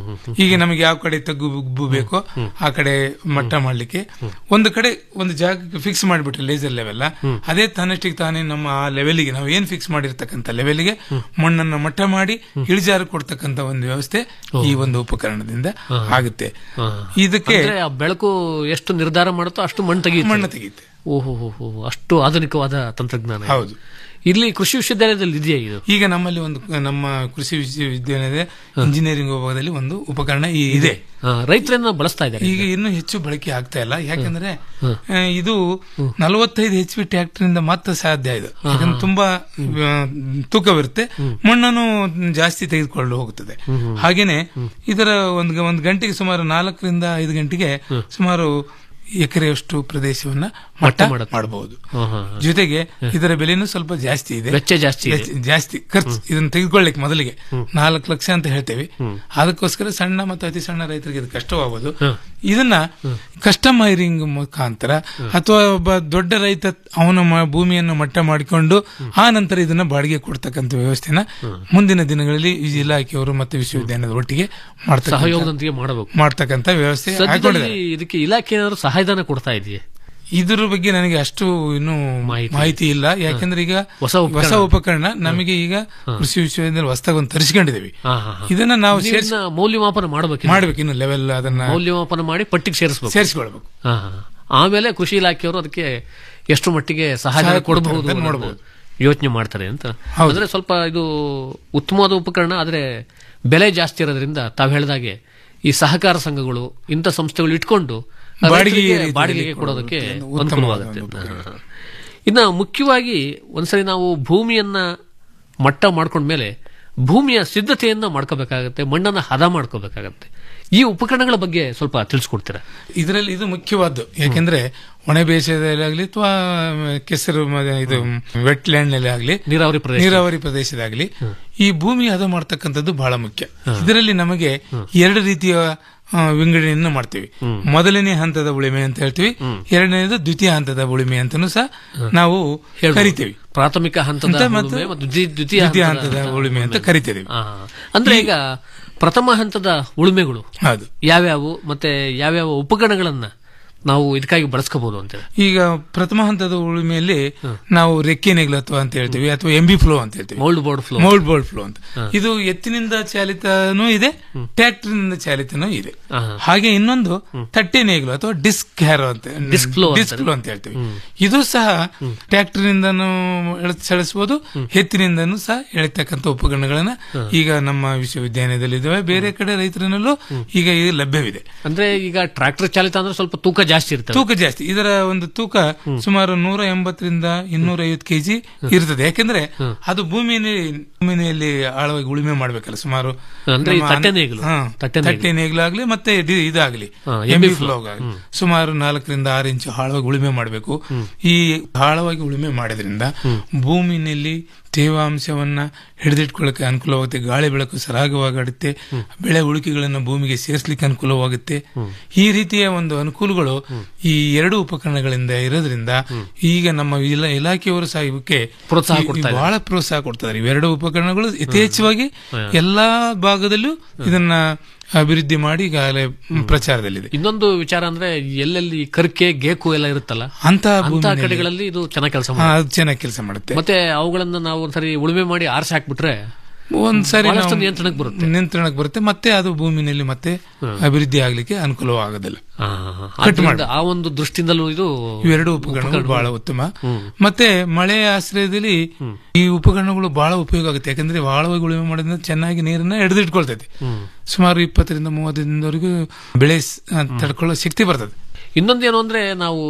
ಈಗ ನಮಗೆ ಯಾವ ಕಡೆ ತಗ್ಗು ಬುಗ್ಗು ಬೇಕೋ ಆ ಕಡೆ ಮಟ್ಟ ಮಾಡ್ಲಿಕ್ಕೆ ಒಂದು ಕಡೆ ಒಂದು ಜಾಗಕ್ಕೆ ಫಿಕ್ಸ್ ಮಾಡಿಬಿಟ್ರೆ ಲೇಸರ್ ಲೆವೆಲ್ ಅದೇ ತನ್ನಷ್ಟಿಗೆ ತಾನೇ ನಮ್ಮ ಆ ಲೆವೆಲ್ಗೆ ನಾವು ಏನ್ ಫಿಕ್ಸ್ ಮಾಡಿರ್ತಕ್ಕಂಥ ಲೆವೆಲ್ಗೆ ಮಣ್ಣನ್ನು ಮಟ್ಟ ಮಾಡಿ ಇಳಿಜಾರು ಕೊಡ್ತಕ್ಕಂಥ ಒಂದು ವ್ಯವಸ್ಥೆ ಈ ಒಂದು ಉಪಕರಣದಿಂದ ಆಗುತ್ತೆ ಇದಕ್ಕೆ ಅಂದ್ರೆ ಆ ಬೆಳಕು ಎಷ್ಟು ನಿರ್ಧಾರ ಮಾಡುತ್ತೋ ಅಷ್ಟು ಮಣ್ಣು ತೆಗೆಯುತ್ತೆ ಮಣ್ಣು ತೆಗೆಯುತ್ತೆ ಓಹೋ ಅಷ್ಟು ಆಧುನಿಕವಾದ ತಂತ್ರಜ್ಞಾನ ಇದು. ಹೌದು. ಇಲ್ಲಿ ಕೃಷಿ ವಿಶ್ವವಿದ್ಯಾಲಯದಲ್ಲಿ ಇದೆಯಾ ಇದು ಈಗ ನಮ್ಮಲ್ಲಿ ಒಂದು ನಮ್ಮ ಕೃಷಿ ವಿಶ್ವವಿದ್ಯಾಲಯದ ಇಂಜಿನಿಯರಿಂಗ್ ವಿಭಾಗದಲ್ಲಿ ಒಂದು ಉಪಕರಣ ಈ ಇದೆ ರೈತರನ್ನ ಬಳಸ್ತಾ ಇದ್ದಾರೆ ಈಗ ಇನ್ನೂ ಹೆಚ್ಚು ಬಳಕೆ ಆಗ್ತಾ ಇಲ್ಲ ಯಾಕಂದ್ರೆ ಆ, ಇದು ನಲವತ್ತೈದು ಎಚ್ ಪಿ ಟ್ರ್ಯಾಕ್ಟರ್ ಇಂದ ಮಾತ್ರ ಸಾಧ್ಯ ಇದು ಯಾಕಂದ್ರೆ ತುಂಬಾ ಆ, ತೂಕವಿರುತ್ತೆ ಮಣ್ಣನ್ನು ಜಾಸ್ತಿ ತೆಗೆದುಕೊಂಡು ಹೋಗುತ್ತದೆ ಹಾಗೇನೆ ಇದರ ಒಂದು ಒಂದು ಗಂಟೆಗೆ ಸುಮಾರು ನಾಲ್ಕರಿಂದ ಐದು ಗಂಟೆಗೆ ಸುಮಾರು ಎಕರೆಯಷ್ಟು ಪ್ರದೇಶವನ್ನ ಮಟ್ಟ ಮಾಡಬಹುದು ಜೊತೆಗೆ ಇದರ ಬೆಲೆನೂ ಸ್ವಲ್ಪ ಜಾಸ್ತಿ ಇದೆ ವೆಚ್ಚ ಜಾಸ್ತಿ ಇದೆ. ವೆಚ್ಚ ಜಾಸ್ತಿ ಖರ್ಚು ಇದನ್ನ ತೆಗೆದುಕೊಳ್ಳಿಕ್ಕೆ ಮೊದಲಿಗೆ ನಾಲ್ಕು ಲಕ್ಷ ಅಂತ ಹೇಳ್ತೇವೆ ಅದಕ್ಕೋಸ್ಕರ ಸಣ್ಣ ಮತ್ತು ಅತಿ ಸಣ್ಣ ರೈತರಿಗೆ ಇದು ಕಷ್ಟವಾಗಬಹುದು ಇದನ್ನ ಕಸ್ಟಮ್ ಹೈರಿಂಗ್ ಮುಖಾಂತರ ಅಥವಾ ಒಬ್ಬ ದೊಡ್ಡ ರೈತ ಅವನ ಮ- ಭೂಮಿಯನ್ನು ಮಟ್ಟ ಮಾಡಿಕೊಂಡು ಆ ನಂತರ ಇದನ್ನ ಬಾಡಿಗೆ ಕೊಡ್ತಕ್ಕಂಥ ವ್ಯವಸ್ಥೆನ ಮುಂದಿನ ದಿನಗಳಲ್ಲಿ ಈ ಇಲಾಖೆಯವರು ಮತ್ತು ವಿಶ್ವವಿದ್ಯಾಲಯದ ಒಟ್ಟಿಗೆ ಮಾಡ್ತಕ್ಕಂಥ ಸಹಯೋಗದೊಂದಿಗೆ ಮಾಡಬೇಕು ಮಾಡ್ತಕ್ಕಂಥ ವ್ಯವಸ್ಥೆ ಸದ್ಯದಲ್ಲಿ ಹಾಕೊಂಡಿದ್ದಾರೆ ಇದಕ್ಕೆ ಇಲಾಖೆ ಏನಾದ್ರು ಸಹಾಯಧನ ಕೊಡ್ತಾ ಇದೆಯೇ ಇದ್ರ ಬಗ್ಗೆ ನನಗೆ ಅಷ್ಟು ಇನ್ನು ಮಾಹಿತಿ ಇಲ್ಲ ಯಾಕಂದ್ರೆ ಈಗ ಹೊಸ ಉಪಕರಣ. ಹೊಸ ಉಪಕರಣ ನಮಗೆ ಈಗ ಕೃಷಿ ವಿಶ್ವವಿದ್ಯಾಲಯ ಹೊಸದಾಗಿ ಒಂದು ತರಿಸ್ಕೊಂಡಿದ್ದೀವಿ ಇದನ್ನ ನಾವು ನೀವು ಸೇರಿಸಿ ಇದನ್ನ ಮೌಲ್ಯಮಾಪನ ಮಾಡಬೇಕು ಮಾಡ್ಬೇಕು ಇನ್ನು ಲೆವೆಲ್ ಅದನ್ನ ಮೌಲ್ಯಮಾಪನ ಮಾಡಿ ಪಟ್ಟಿಗೆ ಸೇರಿಸಬೇಕು ಸೇರಿಸ್ಕೊಳ್ಬೇಕು ಹಾ, ಹಾ. ಆಮೇಲೆ ಕೃಷಿ ಇಲಾಖೆಯವರು ಅದಕ್ಕೆ ಎಷ್ಟು ಮಟ್ಟಿಗೆ ಸಹಾಯ ಸಹಾಯ ಕೊಡಬಹುದು ಕೊಡ್ತಾರೆ ಅಂತ ಅನ್ನೋದನ್ನ ನೋಡ್ಬೋದು. ಯೋಚನೆ ಮಾಡ್ತಾರೆ ಅಂತ ಅಂದ್ರೆ ಸ್ವಲ್ಪ ಇದು ಉತ್ತಮವಾದ ಉಪಕರಣ ಆದ್ರೆ ಬೆಲೆ ಜಾಸ್ತಿ ಇರೋದ್ರಿಂದ ತಾವು ಹೇಳಿದಾಗೆ ಈ ಸಹಕಾರ ಸಂಘಗಳು ಇಂಥ ಸಂಸ್ಥೆಗಳು ಇಟ್ಕೊಂಡು ಬಾಡಿಗೆ ರೈತರಿಗೆ ರೀತಿಯಲ್ಲಿ ಬಾಡಿಗೆಗೆ ಕೊಡೋದಕ್ಕೆ ಕೊಡೋದಕ್ಕೆ ಒಂದು ಉತ್ತಮವಾದ ಅನುಕೂಲವಾಗುತ್ತೆ ಇನ್ನು ಮುಖ್ಯವಾಗಿ ಒಂದ್ಸರಿ ನಾವು ಭೂಮಿಯನ್ನ ಮಟ್ಟ ಮಾಡ್ಕೊಂಡ್ಮೇಲೆ ಭೂಮಿಯ ಸಿದ್ಧತೆಯನ್ನ ಮಾಡ್ಕೋಬೇಕಾಗತ್ತೆ ಮಣ್ಣನ್ನ ಹದ ಮಾಡ್ಕೋಬೇಕಾಗತ್ತೆ ಈ ಉಪಕರಣಗಳ ಬಗ್ಗೆ ಸ್ವಲ್ಪ ತಿಳಿಸ್ಕೊಡ್ತೀರಾ ಇದರಲ್ಲಿ ಇದು ಮುಖ್ಯವಾದ್ದು ಯಾಕೆಂದ್ರೆ ಒಣ ಬೇಸಾಯದಲ್ಲಿ ಆಗಲಿ ಅಥವಾ ಕೆಸರು ಮ- ಇದು ವೆಟ್ ಲ್ಯಾಂಡ್ ನಲ್ಲಿ ಆಗಲಿ ನೀರಾವರಿ ಪ್ರದೇಶ ನೀರಾವರಿ ಪ್ರದೇಶದಾಗಲಿ ಈ ಭೂಮಿ ಹದ ಮಾಡ್ತಕ್ಕಂಥದ್ದು ಬಹಳ ಮುಖ್ಯ ಇದರಲ್ಲಿ ನಮಗೆ ಎರಡು ರೀತಿಯ ಆ, ವಿಂಗಡಣೆಯನ್ನು ಮಾಡ್ತೀವಿ ಮೊದಲನೇ ಹಂತದ ಉಳಿಮೆ ಅಂತ ಹೇಳ್ತೀವಿ ಎರಡನೇದು ದ್ವಿತೀಯ ಹಂತದ ಉಳಿಮೆ ಅಂತಾನು ಸಹ ನಾವು ಹೇಳ್ಬೋದು. ಕರಿತೀವಿ ಪ್ರಾಥಮಿಕ ಹಂತದ ಹಂತ ಮತ್ತು ಉಳುಮೆ ಮತ್ತು ದ್ವಿ- ದ್ವಿತೀಯ ದ್ವಿತೀಯ ಹಂತದ ಹಂತದ ಉಳುಮೆ ಅಂತ ಕರಿತೀವಿ ಆ, ಅಂದ್ರೆ ಈಗ ಪ್ರಥಮ ಹಂತದ ಉಳುಮೆಗಳು ಹೌದು ಯಾವ್ಯಾವು ಮತ್ತೆ ಯಾವ್ಯಾವ ಉಪಕರಣಗಳನ್ನ ನಾವು ಇದಕ್ಕಾಗಿ ಬಳಸ್ಕೋಬಹುದು ಅಂತೇಳಿ ಈಗ ಪ್ರಥಮ ಹಂತದ ಉಳುಮೆಯಲ್ಲಿ ನಾವು ರೆಕ್ಕೆ ನೇಗ್ಲು ಅಥವಾ ಅಂತ ಹೇಳ್ತೀವಿ ಅಥವಾ ಎಂಬಿ ಫ್ಲೋ ಅಂತ ಹೇಳ್ತೀವಿ mould board plough mould board plough ಅಂತ ಇದು ಎತ್ತಿನಿಂದ ಚಾಲಿತನೂ ಇದೆ ಟ್ರ್ಯಾಕ್ಟರ್ ನಿಂದ ಚಾಲಿತನೂ ಇದೆ ಹಾಗೆ ಇನ್ನೊಂದು ತಟ್ಟೆ ನೇಗ್ಲು ಅಥವಾ ಡಿಸ್ಕ್ ಹ್ಯಾರೋ ಅಂತ Disc flow ಡಿಸ್ಕ್ ಅಂತಾರೆ. ಫ್ಲೋ ಅಂತ ಹೇಳ್ತೀವಿ ಇದು ಸಹ ಟ್ರ್ಯಾಕ್ಟರ್ ನಿಂದನೂ ಎಳೆದ್ ಸೆಳೆಸಬಹುದು ಎತ್ತಿನಿಂದನೂ ಸಹ ಎಳಿತಕ್ಕಂಥ ಉಪಕರಣಗಳನ್ನ ಈಗ ನಮ್ಮ ವಿಶ್ವವಿದ್ಯಾಲಯದಲ್ಲಿ ಇದಾವೆ ಬೇರೆ ಕಡೆ ರೈತರಲ್ಲೂ ಈಗ ಇದು ಲಭ್ಯವಿದೆ ಅಂದ್ರೆ ಈಗ ಟ್ರಾಕ್ಟರ್ ಚಾಲಿತ ಅಂದ್ರೆ ಸ್ವಲ್ಪ ತೂಕ ಜಾಸ್ತಿ ಇರ್ತದೆ ತೂಕ ಜಾಸ್ತಿ ಇದರ ಒಂದು ತೂಕ ಸುಮಾರು ನೂರ ಎಂಬತ್ತರಿಂದ ಇನ್ನೂರ ಐವತ್ತು ಕೆಜಿ ಇರ್ತದೆ ಯಾಕಂದ್ರೆ ಅದು ಭೂಮಿಯಲ್ಲಿ ಭೂಮಿಯಲ್ಲಿ ಆಳವಾಗಿ ಉಳುಮೆ ಮಾಡ್ಬೇಕಲ್ಲ ಸುಮಾರು ಅಂದ್ರೆ ಈ ನಮ್ಮ ತಟ್ಟೆ ನೇಗಿಲು. ಹಾ, ತಟ್ಟೆ ತಟ್ಟೆ ನೇಗಿಲು ಆಗ್ಲಿ ಮತ್ತೆ ಇದು- ಇದಾಗ್ಲಿ ಹಾ, ಎಂಬಿ MB ಫ್ಲೋ ಆಗಲಿ ಸುಮಾರು ನಾಲ್ಕರಿಂದ ಆರು ಇಂಚು ಆಳವಾಗಿ ಉಳುಮೆ ಮಾಡಬೇಕು ಈ ಆಳವಾಗಿ ಉಳುಮೆ ಮಾಡಿದ್ರಿಂದ ಭೂಮಿನಲ್ಲಿ ತೇವಾಂಶವನ್ನ ಹಿಡಿದಿಟ್ಕೊಳ್ಳಕ್ಕೆ ಅನುಕೂಲವಾಗುತ್ತೆ ಗಾಳಿ ಬೆಳಕು ಸರಾಗವಾಗುತ್ತೆ ಬೆಳೆ ಉಳಿಕೆಗಳನ್ನು ಭೂಮಿಗೆ ಸೇರಿಸಲಿಕ್ಕೆ ಅನುಕೂಲವಾಗುತ್ತೆ ಈ ರೀತಿಯ ಒಂದು ಅನುಕೂಲಗಳು ಈ ಎರಡು ಉಪಕರಣಗಳಿಂದ ಇರೋದ್ರಿಂದ ಈಗ ನಮ್ಮ ಇಲ- ಇಲಾಖೆಯವರು ಸಹ ಇವಕ್ಕೆ ಪ್ರೋತ್ಸಾಹ ಈ- ಕೊಡ್ತಾ ಇದ್ದಾರೆ. ಬಹಳ ಪ್ರೋತ್ಸಾಹ ಕೊಡ್ತಾರೆ ಇವೆರಡು ಉಪಕರಣಗಳು ಯಥೇಚ್ಛವಾಗಿ ಎಲ್ಲಾ ಭಾಗದಲ್ಲೂ ಇದನ್ನ ಅಭಿವೃದ್ಧಿ ಮಾಡಿ ಈಗಾಗಲೇ ಪ್ರಚಾರದಲ್ಲಿದೆ ಇನ್ನೊಂದು ವಿಚಾರ ಅಂದ್ರೆ ಎಲ್ಲೆಲ್ಲಿ ಕರ್ಕೆ ಗೇಕು ಎಲ್ಲ ಇರುತ್ತಲ್ಲ ಅಂತ ಅಂತ ಕಡೆಗಳಲ್ಲಿ ಇದು ಚೆನ್ನಾಗಿ ಕೆಲಸ ಹಾ, ಅದು ಚೆನ್ನಾಗಿ ಕೆಲಸ ಮಾಡುತ್ತೆ ಮತ್ತೆ ಅವುಗಳನ್ನ ನಾವು ಒಂದ್ಸರಿ ಉಳುಮೆ ಮಾಡಿ ಆರಿಸಿ ಹಾಕ್ಬಿಟ್ರೆ ಒಂದ್ಸರಿ ಬಹಳಷ್ಟು ನಾವು ನಿಯಂತ್ರಣಕ್ಕೆ ಬರುತ್ತೆ ನಿಯಂತ್ರಣಕ್ಕೆ ಬರುತ್ತೆ ಮತ್ತೆ ಅದು ಭೂಮಿನಲ್ಲಿ ಮತ್ತೆ ಅಭಿವೃದ್ಧಿ ಆಗ್ಲಿಕ್ಕೆ ಅನುಕೂಲವಾಗೋದಿಲ್ಲ ಆ, ಆದ್ರಿಂದ ಆ ಒಂದು ದೃಷ್ಟಿಯಿಂದಲೂ ಇದು ಇವೆರಡು ಉಪಕರಣಗಳು ಬಹಳ ಉತ್ತಮ ಮತ್ತೆ ಮಳೆಯ ಆಶ್ರಯದಲ್ಲಿ ಈ ಉಪಕರಣಗಳು ಬಹಳ ಉಪಯೋಗ ಆಗುತ್ತೆ ಯಾಕಂದ್ರೆ ಆಳವಾಗಿ ಉಳುಮೆ ಮಾಡೋದ್ರಿಂದ ಚೆನ್ನಾಗಿ ನೀರನ್ನ ಹಿಡಿದಿಟ್ಕೊಳ್ತೈತಿ ಸುಮಾರು ಇಪ್ಪತ್ತರಿಂದ ಮೂವತ್ತು ದಿನದವರೆಗೂ ಬೆಳೆ ಸ್- ತಡ್ಕೊಳ್ಳೋ ಶಕ್ತಿ ಬರ್ತದೆ ಇನ್ನೊಂದೇನು ಅಂದ್ರೆ ನಾವು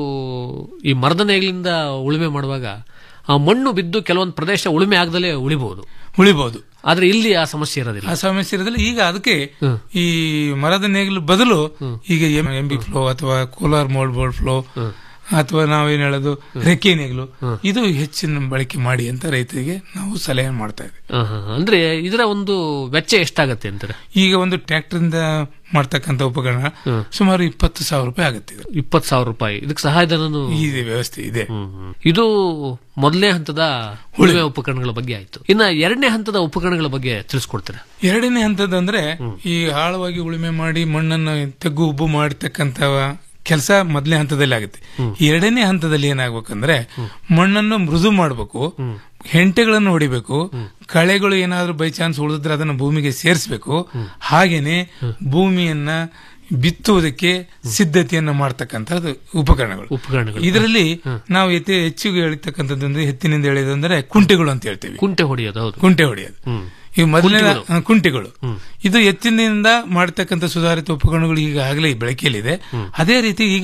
ಈ ಮರದ ನೇಗಿಲಿಂದ ಉಳುಮೆ ಮಾಡುವಾಗ ಆ ಮಣ್ಣು ಬಿದ್ದು ಕೆಲವೊಂದು ಪ್ರದೇಶ ಉಳುಮೆ ಆಗದಲ್ಲೇ ಉಳಿಬಹುದು ಉಳಿಬಹುದು ಆದ್ರೆ ಇಲ್ಲಿ ಆ ಸಮಸ್ಯೆ ಇರೋದಿಲ್ಲ ಆ ಸಮಸ್ಯೆ ಇರೋದಿಲ್ಲ ಈಗ ಅದಕ್ಕೆ ಈ ಮರದ ನೇಗಿಲು ಬದಲು ಈಗ ಎಂ ಬಿ ಫ್ಲೋ ಅಥವಾ ಕೋಲಾರ್ ಮೋಲ್ಡ್ ಬೋಲ್ಡ್ ಫ್ಲೋ ಅಥವಾ ನಾವೇನ್ ಹೇಳೋದು ರೆಕ್ಕೆ ನೇಗಿಲು ಇದು ಹೆಚ್ಚಿನ ಬಳಕೆ ಮಾಡಿ ಅಂತ ರೈತರಿಗೆ ನಾವು ಸಲಹೆ ಮಾಡ್ತಾ ಇದ್ದೀವಿ ಹ, ಹ, ಹ. ಅಂದ್ರೆ ಇದರ ಒಂದು ವೆಚ್ಚ ಎಷ್ಟಾಗತ್ತೆ ಅಂತಾರೆ ಈಗ ಒಂದು ಟ್ರ್ಯಾಕ್ಟರ್ ಇಂದ ಮಾಡ್ತಕ್ಕಂಥ ಉಪಕರಣ ಸುಮಾರು ಇಪ್ಪತ್ತು ಸಾವಿರ ರೂಪಾಯಿ ಆಗುತ್ತೆ ಇದು. ಇಪ್ಪತ್ತು ಸಾವಿರ ರೂಪಾಯಿ ಇದಕ್ಕೆ ಸಹಾಯಧನನು ಇದೆ ವ್ಯವಸ್ಥೆ ಇದೆ ಇದು ಮೊದಲನೇ ಹಂತದ ಉಳುಮೆ ಉಪಕರಣಗಳ ಬಗ್ಗೆ ಆಯ್ತು ಇನ್ನ ಎರಡನೇ ಹಂತದ ಉಪಕರಣಗಳ ಬಗ್ಗೆ ತಿಳಿಸ್ಕೊಡ್ತೀರಾ ಎರಡನೇ ಹಂತದ ಅಂದ್ರೆ ಈ ಆಳವಾಗಿ ಉಳುಮೆ ಮಾಡಿ ಮಣ್ಣನ್ನು ತೆಗ್ಗು ಉಬ್ಬು ಮಾಡತಕ್ಕಂತ ಕೆಲಸ ಮೊದಲನೇ ಹಂತದಲ್ಲಿ ಆಗುತ್ತೆ ಎರಡನೇ ಹಂತದಲ್ಲಿ ಏನಾಗ್ಬೇಕಂದ್ರೆ ಮಣ್ಣನ್ನು ಮೃದು ಮಾಡಬೇಕು ಹೆಂಟೆಗಳನ್ನು ಹೊಡಿಬೇಕು ಕಳೆಗಳು ಏನಾದ್ರೂ ಬೈ ಚಾನ್ಸ್ ಉಳಿದ್ರೆ ಅದನ್ನು ಭೂಮಿಗೆ ಸೇರಿಸಬೇಕು ಹಾಗೇನೆ ಭೂಮಿಯನ್ನ ಬಿತ್ತುವುದಕ್ಕೆ ಸಿದ್ಧತೆಯನ್ನು ಮಾಡ್ತಕ್ಕಂಥದ್ದು ಉಪಕರಣಗಳು ಉಪಕರಣಗಳು ಇದರಲ್ಲಿ ನಾವು ಎತ್ತಿ ಹೆಚ್ಚಿಗೆ ಎಳಿತಕ್ಕಂಥದ್ದು ಅಂದ್ರೆ ಎತ್ತಿನಿಂದ ಎಳೆಯೋದಂದ್ರೆ ಕುಂಟೆಗಳು ಅಂತ ಹೇಳ್ತೀವಿ ಕುಂಟೆ ಹೊಡೆಯೋದು ಹೌದು ಕುಂಟೆ ಹೊಡೆಯೋದು ಹ್ಮ್. ಈ ಮೊದಲನೇ ಕುಂಟೆಗಳು. ಹ, ಕುಂಟೆಗಳು ಇದು ಎತ್ತಿನಿಂದ ಮಾಡತಕ್ಕಂಥ ಸುಧಾರಿತ ಉಪಕರಣಗಳು ಈಗಾಗಲೇ ಬೆಳಕಿಯಲ್ಲಿದೆ ಅದೇ ರೀತಿ ಈಗ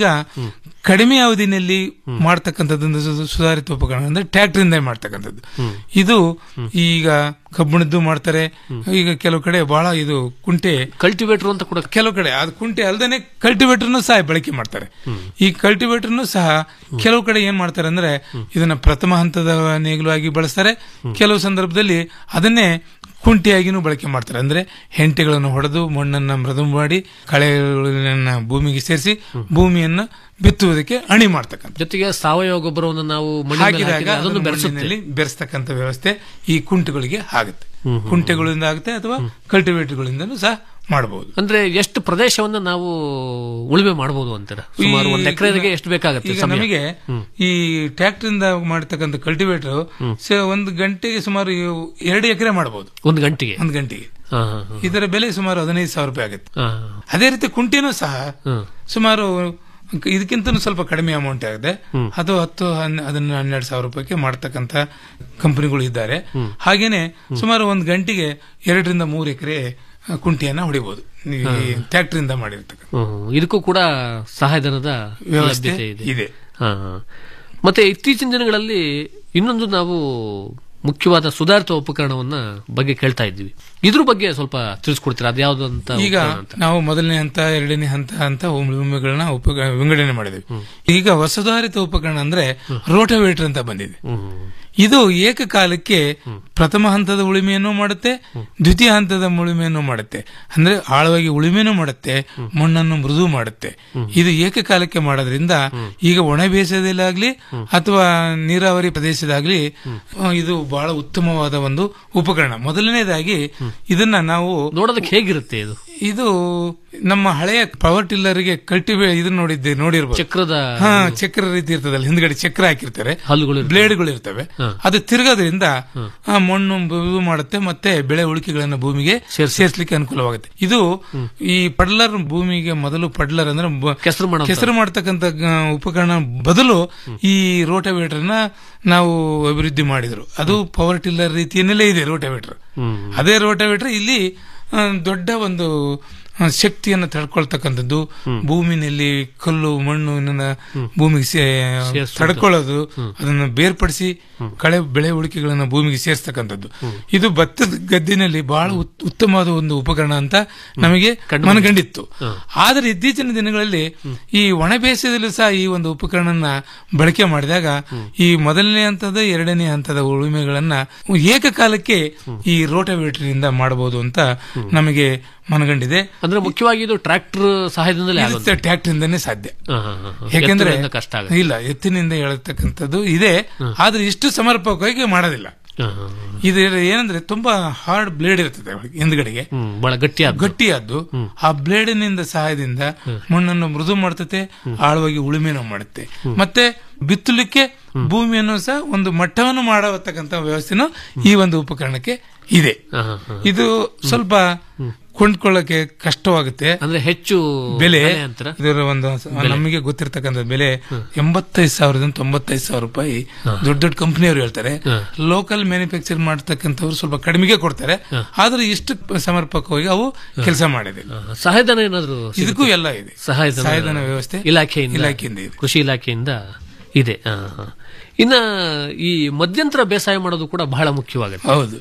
ಕಡಿಮೆ ಅವಧಿನಲ್ಲಿ ಮಾಡ್ತಕ್ಕಂಥದ್ದು ಸು- ಸುಧಾರಿತ ಉಪಕರಣ ಅಂದ್ರೆ ಟ್ರ್ಯಾಕ್ಟರ್ ಇಂದ ಮಾಡ್ತಕ್ಕಂಥದ್ದು ಇದು ಈಗ ಕಬ್ಬಿಣದ್ದು ಮಾಡ್ತಾರೆ ಈಗ ಕೆಲವು ಕಡೆ ಬಹಳ ಇದು ಕುಂಟೆ ಕಲ್ಟಿವೇಟರ್ ಅಂತ ಕೂಡ ಕೆಲವು ಕಡೆ ಅದು ಕುಂಟೆ ಅಲ್ದೇನೆ ಕಲ್ಟಿವೇಟರ್ನು ಸಹ ಬಳಕೆ ಮಾಡ್ತಾರೆ ಈ ಕಲ್ಟಿವೇಟರ್ನು ಸಹ ಕೆಲವು ಕಡೆ ಏನ್ ಮಾಡ್ತಾರೆ ಅಂದ್ರೆ ಇದನ್ನ ಪ್ರಥಮ ಹಂತದ ನೇಗಿಲಾಗಿ ಬಳಸ್ತಾರೆ ಕೆಲವು ಸಂದರ್ಭದಲ್ಲಿ ಅದನ್ನೇ ಕುಂಟಿಯಾಗಿನೂ ಬಳಕೆ ಮಾಡ್ತಾರೆ ಅಂದ್ರೆ ಹೆಂಟೆಗಳನ್ನು ಹೊಡೆದು ಮಣ್ಣನ್ನ ಮೃದು ಮಾಡಿ ಕಳೆಗಳನ್ನ ಭೂಮಿಗೆ ಸೇರಿಸಿ ಭೂಮಿಯನ್ನ ಬಿತ್ತುವುದಕ್ಕೆ ಅಣಿ ಮಾಡ್ತಕ್ಕಂಥ ಜೊತೆಗೆ ಸಾವಯವ ಗೊಬ್ಬರವನ್ನು ನಾವು ಮಣ್ಣಿನ ಮೇಲೆ ಹಾಕಿದಾಗ ಹಾಕಿದ್ರೆ ಅದನ್ನು ಅದನ್ನು ಬೆರೆಸುತ್ತೆ ಮಣ್ಣಿನಲ್ಲಿ ಬೆರೆಸ್ತಕ್ಕಂಥ ವ್ಯವಸ್ಥೆ ಈ ಕುಂಟೆಗಳಿಗೆ ಆಗುತ್ತೆ ಕುಂಟೆಗಳಿಂದ ಆಗುತ್ತೆ ಅಥವಾ ಕಲ್ಟಿವೇಟರ್ಗಳಿಂದನೂ ಸಹ ಮಾಡಬಹುದು ಅಂದ್ರೆ ಎಷ್ಟು ಪ್ರದೇಶವನ್ನ ನಾವು ಉಳುಮೆ ಮಾಡಬಹುದು ಅಂತಾರೆ ಸುಮಾರು ಒಂದು ಎಕರೆಗೆ ಎಷ್ಟು ಬೇಕಾಗುತ್ತೆ ಈಗ ಸಮಯ? ನಮಗೆ ಈ ಟ್ರ್ಯಾಕ್ಟರ್ ಇಂದ ಮಾಡತಕ್ಕಂಥ ಕಲ್ಟಿವೇಟರ್ ಒಂದು ಗಂಟೆಗೆ ಸುಮಾರು ಎರಡು ಎಕರೆ ಮಾಡಬಹುದು ಒಂದು ಗಂಟೆಗೆ ಒಂದು ಗಂಟೆಗೆ ಹಾ, ಹಾ, ಹಾ. ಇದರ ಬೆಲೆ ಸುಮಾರು ಹದಿನೈದು ಸಾವಿರ ರೂಪಾಯಿ ಆಗುತ್ತೆ ಹಾ, ಅದೇ ರೀತಿ ಕುಂಟಿನೂ ಸಹ ಹ್ಮ್. ಸುಮಾರು ಇದಕ್ಕಿಂತ ಸ್ವಲ್ಪ ಕಡಿಮೆ ಅಮೌಂಟ್ ಆಗಿದೆ ಅದು ಹತ್ತು ಹನ್- ಅದನ್ನ ಹನ್ನೆರಡು ಸಾವಿರ ರೂಪಾಯಿಗೆ ಮಾಡ್ತಕ್ಕಂಥ ಕಂಪನಿಗಳು ಇದ್ದಾರೆ ಹಾಗೇನೆ ಸುಮಾರು ಒಂದು ಗಂಟೆಗೆ ಎರಡರಿಂದ ಮೂರು ಎಕರೆ ಕುಂಟಿಯನ್ನ ಹೊಡಿಬಹುದು ಈ ಟ್ರ್ಯಾಕ್ಟರ್ ಇಂದ ಮಾಡಿರ್ತಕ್ಕಂಥ ಹ್ಮ್, ಹ್ಮ್. ಇದಕ್ಕೂ ಕೂಡ ಸಹಾಯಧನದ ವ್ಯವಸ್ಥೆ ಲಭ್ಯತೆ ಇದೆ ಇದೆ. ಹಾ, ಹಾ. ಮತ್ತೆ ಇತ್ತೀಚಿನ ದಿನಗಳಲ್ಲಿ ಇನ್ನೊಂದು ನಾವು ಮುಖ್ಯವಾದ ಸುಧಾರಿತ ಉಪಕರಣವನ್ನ ಬಗ್ಗೆ ಕೇಳ್ತಾ ಇದ್ದೀವಿ ಇದ್ರ ಬಗ್ಗೆ ಸ್ವಲ್ಪ ತಿಳಿಸ್ಕೊಡ್ತೀರಾ ಅದ್ಯಾವ್ದು ಅಂತ ಈಗ ಉಪಕರಣ ಅಂತ? ನಾವು ಮೊದಲನೇ ಹಂತ ಎರಡನೇ ಹಂತ ಅಂತ ಉಳುಮೆಗಳನ್ನ ಉಪ ವಿಂಗಡಣೆ ಮಾಡಿದ್ವಿ ಈಗ ಹೊಸದಾರಿತ ಉಪಕರಣ ಅಂದ್ರೆ ರೋಟೋವೇಟರ್ ಅಂತ ಬಂದಿದೆ ಇದು ಏಕಕಾಲಕ್ಕೆ ಪ್ರಥಮ ಹಂತದ ಉಳುಮೆಯನ್ನು ಮಾಡುತ್ತೆ ದ್ವಿತೀಯ ಹಂತದ ಉಳುಮೆಯನ್ನು ಮಾಡುತ್ತೆ ಅಂದ್ರೆ ಆಳವಾಗಿ ಉಳುಮೆನೂ ಮಾಡುತ್ತೆ ಮಣ್ಣನ್ನು ಮೃದು ಮಾಡುತ್ತೆ ಇದು ಏಕಕಾಲಕ್ಕೆ ಮಾಡೋದ್ರಿಂದ ಈಗ ಒಣ ಬೇಸಾಯದಲ್ಲಾಗ್ಲಿ ಅಥವಾ ನೀರಾವರಿ ಪ್ರದೇಶದಾಗ್ಲಿ ಆ, ಇದು ಬಹಳ ಉತ್ತಮವಾದ ಒಂದು ಉಪಕರಣ ಮೊದಲನೇದಾಗಿ ಇದನ್ನ ನಾವು ನೋಡೋದಕ್ಕೆ ಹೇಗಿರುತ್ತೆ ಇದು ಇದು ನಮ್ಮ ಹಳೆಯ ಪವರ್ ಟಿಲ್ಲರ್ಗೆ ಕಲ್ಟಿವೇ ಇದು ನೋಡಿದ್ದೆ ನೋಡಿರ್ಬೋದು ಚಕ್ರದ ಹಾ ಚಕ್ರ ರೀತಿ ಇರ್ತದಲ್ಲ ಹಿಂದ್ಗಡೆ ಚಕ್ರ ಹಾಕಿರ್ತಾರೆ ಹಲ್ಲುಗಳು ಇರ್ತವೆ. ಬ್ಲೇಡ್ಗಳು ಇರ್ತವೆ ಅದು ತಿರುಗೋದ್ರಿಂದ ಆ ಮಣ್ಣು ಇದು ಮಾಡುತ್ತೆ ಮತ್ತೆ ಬೆಳೆ ಉಳಿಕೆಗಳನ್ನ ಭೂಮಿಗೆ ಸೇರಿಸಲಿಕ್ಕೆ ಅನುಕೂಲವಾಗುತ್ತೆ ಇದು ಈ ಪಡ್ಲರ್ ಭೂಮಿಗೆ ಮೊದಲು ಪಡ್ಲರ್ ಅಂದ್ರೆ ಬ- ಕೆಸರು ಮಾಡೋ ಕೆಸರು ಮಾಡ್ತಕ್ಕಂಥ ಆ, ಉಪಕರಣ ಬದಲು ಈ ರೋಟೋವೇಟರ್ನ ನಾವು ಅಭಿವೃದ್ಧಿ ಮಾಡಿದ್ರು ಅದು ಪವರ್ ಟಿಲ್ಲರ್ ರೀತಿಯನ್ನಲ್ಲೇ ಇದೆ ರೋಟೋವೇಟರ್ ಅದೇ ರೋಟೋವೇಟರ್ ಇಲ್ಲಿ ಆ, ದೊಡ್ಡ ಒಂದು ಆ, ಶಕ್ತಿಯನ್ನು ತಡ್ಕೊಳ್ತಕ್ಕಂಥದ್ದು ಭೂಮಿನಲ್ಲಿ ಕಲ್ಲು ಮಣ್ಣು ಇವನ್ನ ಭೂಮಿಗೆ ಸೇ- ಸೇರ್ಸೋದು. ತಡ್ಕೊಳ್ಳೋದು ಅದನ್ನು ಬೇರ್ಪಡಿಸಿ ಕಳೆ ಬೆಳೆ ಉಳಿಕೆಗಳನ್ನು ಭೂಮಿಗೆ ಸೇರಿಸ್ತಕ್ಕಂಥದ್ದು ಇದು ಭತ್ತದ ಗದ್ದಿನಲ್ಲಿ ಬಹಳ ಉತ್- ಉತ್ತಮವಾದ ಒಂದು ಉಪಕರಣ ಅಂತ ನಮಗೆ ಮನಗಂಡಿತ್ತು ಆದರೆ ಇತ್ತೀಚಿನ ದಿನಗಳಲ್ಲಿ ಈ ಒಣ ಬೇಸಾಯದಲ್ಲೂ ಸಹ ಈ ಒಂದು ಉಪಕರಣನ ಬಳಕೆ ಮಾಡಿದಾಗ ಈ ಮೊದಲನೇ ಹಂತದ ಎರಡನೇ ಹಂತದ ಉಳುಮೆಗಳನ್ನ ಏಕಕಾಲಕ್ಕೆ ಈ ರೋಟೋವೇಟರ್ ಇಂದ ಮಾಡಬಹುದು ಅಂತ ನಮಗೆ ಮನಗಂಡಿದೆ ಅಂದ್ರೆ ಮುಖ್ಯವಾಗಿ ಇದು ಟ್ರ್ಯಾಕ್ಟರ್ ಸಹಾಯದಿಂದಲೇ ಆಗೋದು ಟ್ರ್ಯಾಕ್ಟರ್ ಇಂದನೇ ಸಾಧ್ಯ ಹಾ, ಹಾ, ಹಾ, ಹಾ. ಯಾಕೆಂದ್ರೆ ಎತ್ತರದಿಂದ ಕಷ್ಟ ಆಗುತ್ತೆ ಇಲ್ಲ ಎತ್ತಿನಿಂದ ಹೇಳತಕ್ಕಂಥದ್ದು ಇದೆ ಆದ್ರೆ ಇಷ್ಟು ಸಮರ್ಪಕವಾಗಿ ಮಾಡೋದಿಲ್ಲ ಹಾ, ಹಾ, ಹಾ. ಇದು ಏನಂದ್ರೆ ತುಂಬಾ ಹಾರ್ಡ್ ಬ್ಲೇಡ್ ಇರ್ತದೆ ಒಳಗೆ ಹಿಂದ್ಗಡೆಗೆ ಹ್ಮ್, ಬಹಳ ಗಟ್ಟಿಯಾದ ಗಟ್ಟಿಯಾದ್ದು ಆ ಬ್ಲೇಡಿನಿಂದ ಸಹಾಯದಿಂದ ಮಣ್ಣನ್ನು ಮೃದು ಮಾಡ್ತತೆ ಆಳವಾಗಿ ಉಳುಮೆನೂ ಮಾಡುತ್ತೆ ಮತ್ತೆ ಬಿತ್ತಲಿಕ್ಕೆ ಭೂಮಿಯನ್ನು ಸಹ ಒಂದು ಮಟ್ಟವನ್ನು ಮಾಡತಕ್ಕಂತ ವ್ಯವಸ್ಥೆನೂ ಈ ಒಂದು ಉಪಕರಣಕ್ಕೆ ಇದೆ ಹಾ, ಹಾ, ಹಾ. ಇದು ಸ್ವಲ್ಪ ಕೊಂಡ್ಕೊಳ್ಳಕ್ಕೆ ಕಷ್ಟವಾಗುತ್ತೆ ಅಂದ್ರೆ ಹೆಚ್ಚು ಬೆಲೆ ಬೆಲೆ ಅಂತಾರ ಇದರ ಒಂದು ನಮಗೆ ಗೊತ್ತಿರ್ತಕ್ಕಂಥ ಬೆಲೆ ಎಂಬತ್ತೈದು ಸಾವಿರದಿಂದ ತೊಂಬತ್ತೈದು ಸಾವಿರ ರೂಪಾಯಿ ದೊಡ್ಡ ದೊಡ್ಡ ಕಂಪನಿಯವರು ಹೇಳ್ತಾರೆ ಲೋಕಲ್ ಮ್ಯಾನುಫ್ಯಾಕ್ಚರ್ ಮಾಡ್ತಕ್ಕಂಥವ್ರು ಸ್ವಲ್ಪ ಕಡಿಮೆಗೆ ಕೊಡ್ತಾರೆ ಆದ್ರೆ ಇಷ್ಟು ಸಮರ್ಪಕವಾಗಿ ಅವು ಕೆಲಸ ಮಾಡಿದೆ ಸಹಾಯಧನ ಏನಾದ್ರು ಇದಕ್ಕೂ ಎಲ್ಲ ಇದೆ ಸಹಾಯಧನ ಸಹಾಯಧನ ವ್ಯವಸ್ಥೆ ಇಲಾಖೆಯಿಂದ ಇಲಾಖೆಯಿಂದ ಇದೆ ಕೃಷಿ ಇಲಾಖೆಯಿಂದ ಇದೆ ಹಾ, ಹಾ. ಇನ್ನ ಈ ಮಧ್ಯಂತರ ಬೇಸಾಯ ಮಾಡೋದು ಕೂಡ ಬಹಳ ಮುಖ್ಯವಾಗುತ್ತೆ ಹೌದು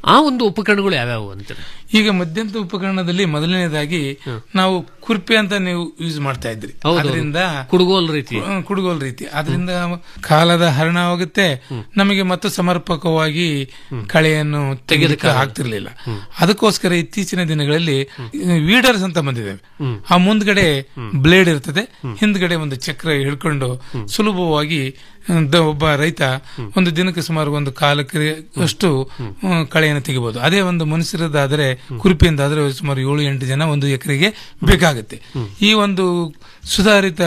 ಆ ಒಂದು ಉಪಕರಣಗಳು ಯಾವ್ಯಾವು ಅಂತೀರಿ ಈಗ ಮಧ್ಯಂತರ ಉಪಕರಣದಲ್ಲಿ ಮೊದಲನೇದಾಗಿ ನಾವು ಕುರ್ಪಿ ಅಂತ ನೀವು ಯೂಸ್ ಮಾಡ್ತಾ ಇದ್ರಿ ಹೌದು, ಅದರಿಂದ ಕುಡುಗೋಲ್ ರೀತಿ ಹ್ಮ್, ಕುಡುಗೋಲ್ ರೀತಿ ಅದರಿಂದ ಕಾಲದ ಹರಣವಾಗುತ್ತೆ ನಮಗೆ ಮತ್ತು ಸಮರ್ಪಕವಾಗಿ ಕಳೆಯನ್ನು ತೆಗೆದಕ್ಕೆ ಆಗ್ತಿರ್ಲಿಲ್ಲ ಅದಕ್ಕೋಸ್ಕರ ಇತ್ತೀಚಿನ ದಿನಗಳಲ್ಲಿ ವೀಡರ್ಸ್ ಅಂತ ಬಂದಿದ್ದೇವೆ ಆ ಮುಂದ್ಗಡೆ ಬ್ಲೇಡ್ ಇರ್ತದೆ ಹಿಂದ್ಗಡೆ ಒಂದು ಚಕ್ರ ಹಿಡ್ಕೊಂಡು ಸುಲಭವಾಗಿ ದ- ಒಬ್ಬ ರೈತ ಒಂದು ದಿನಕ್ಕೆ ಸುಮಾರು ಒಂದು ಕಾಲಕ್ಕೆ ಅಷ್ಟು ಹ್ಮ್, ಕಳೆಯನ್ನು ತೆಗಿಬಹುದು ಅದೇ ಒಂದು ಮನುಷ್ಯರದಾದರೆ ಕುರುಪಿಯಿಂದ ಆದ್ರೆ ಸುಮಾರು ಏಳು ಎಂಟು ಜನ ಒಂದು ಎಕರೆಗೆ ಬೇಕಾಗುತ್ತೆ ಈ ಒಂದು ಸುಧಾರಿತ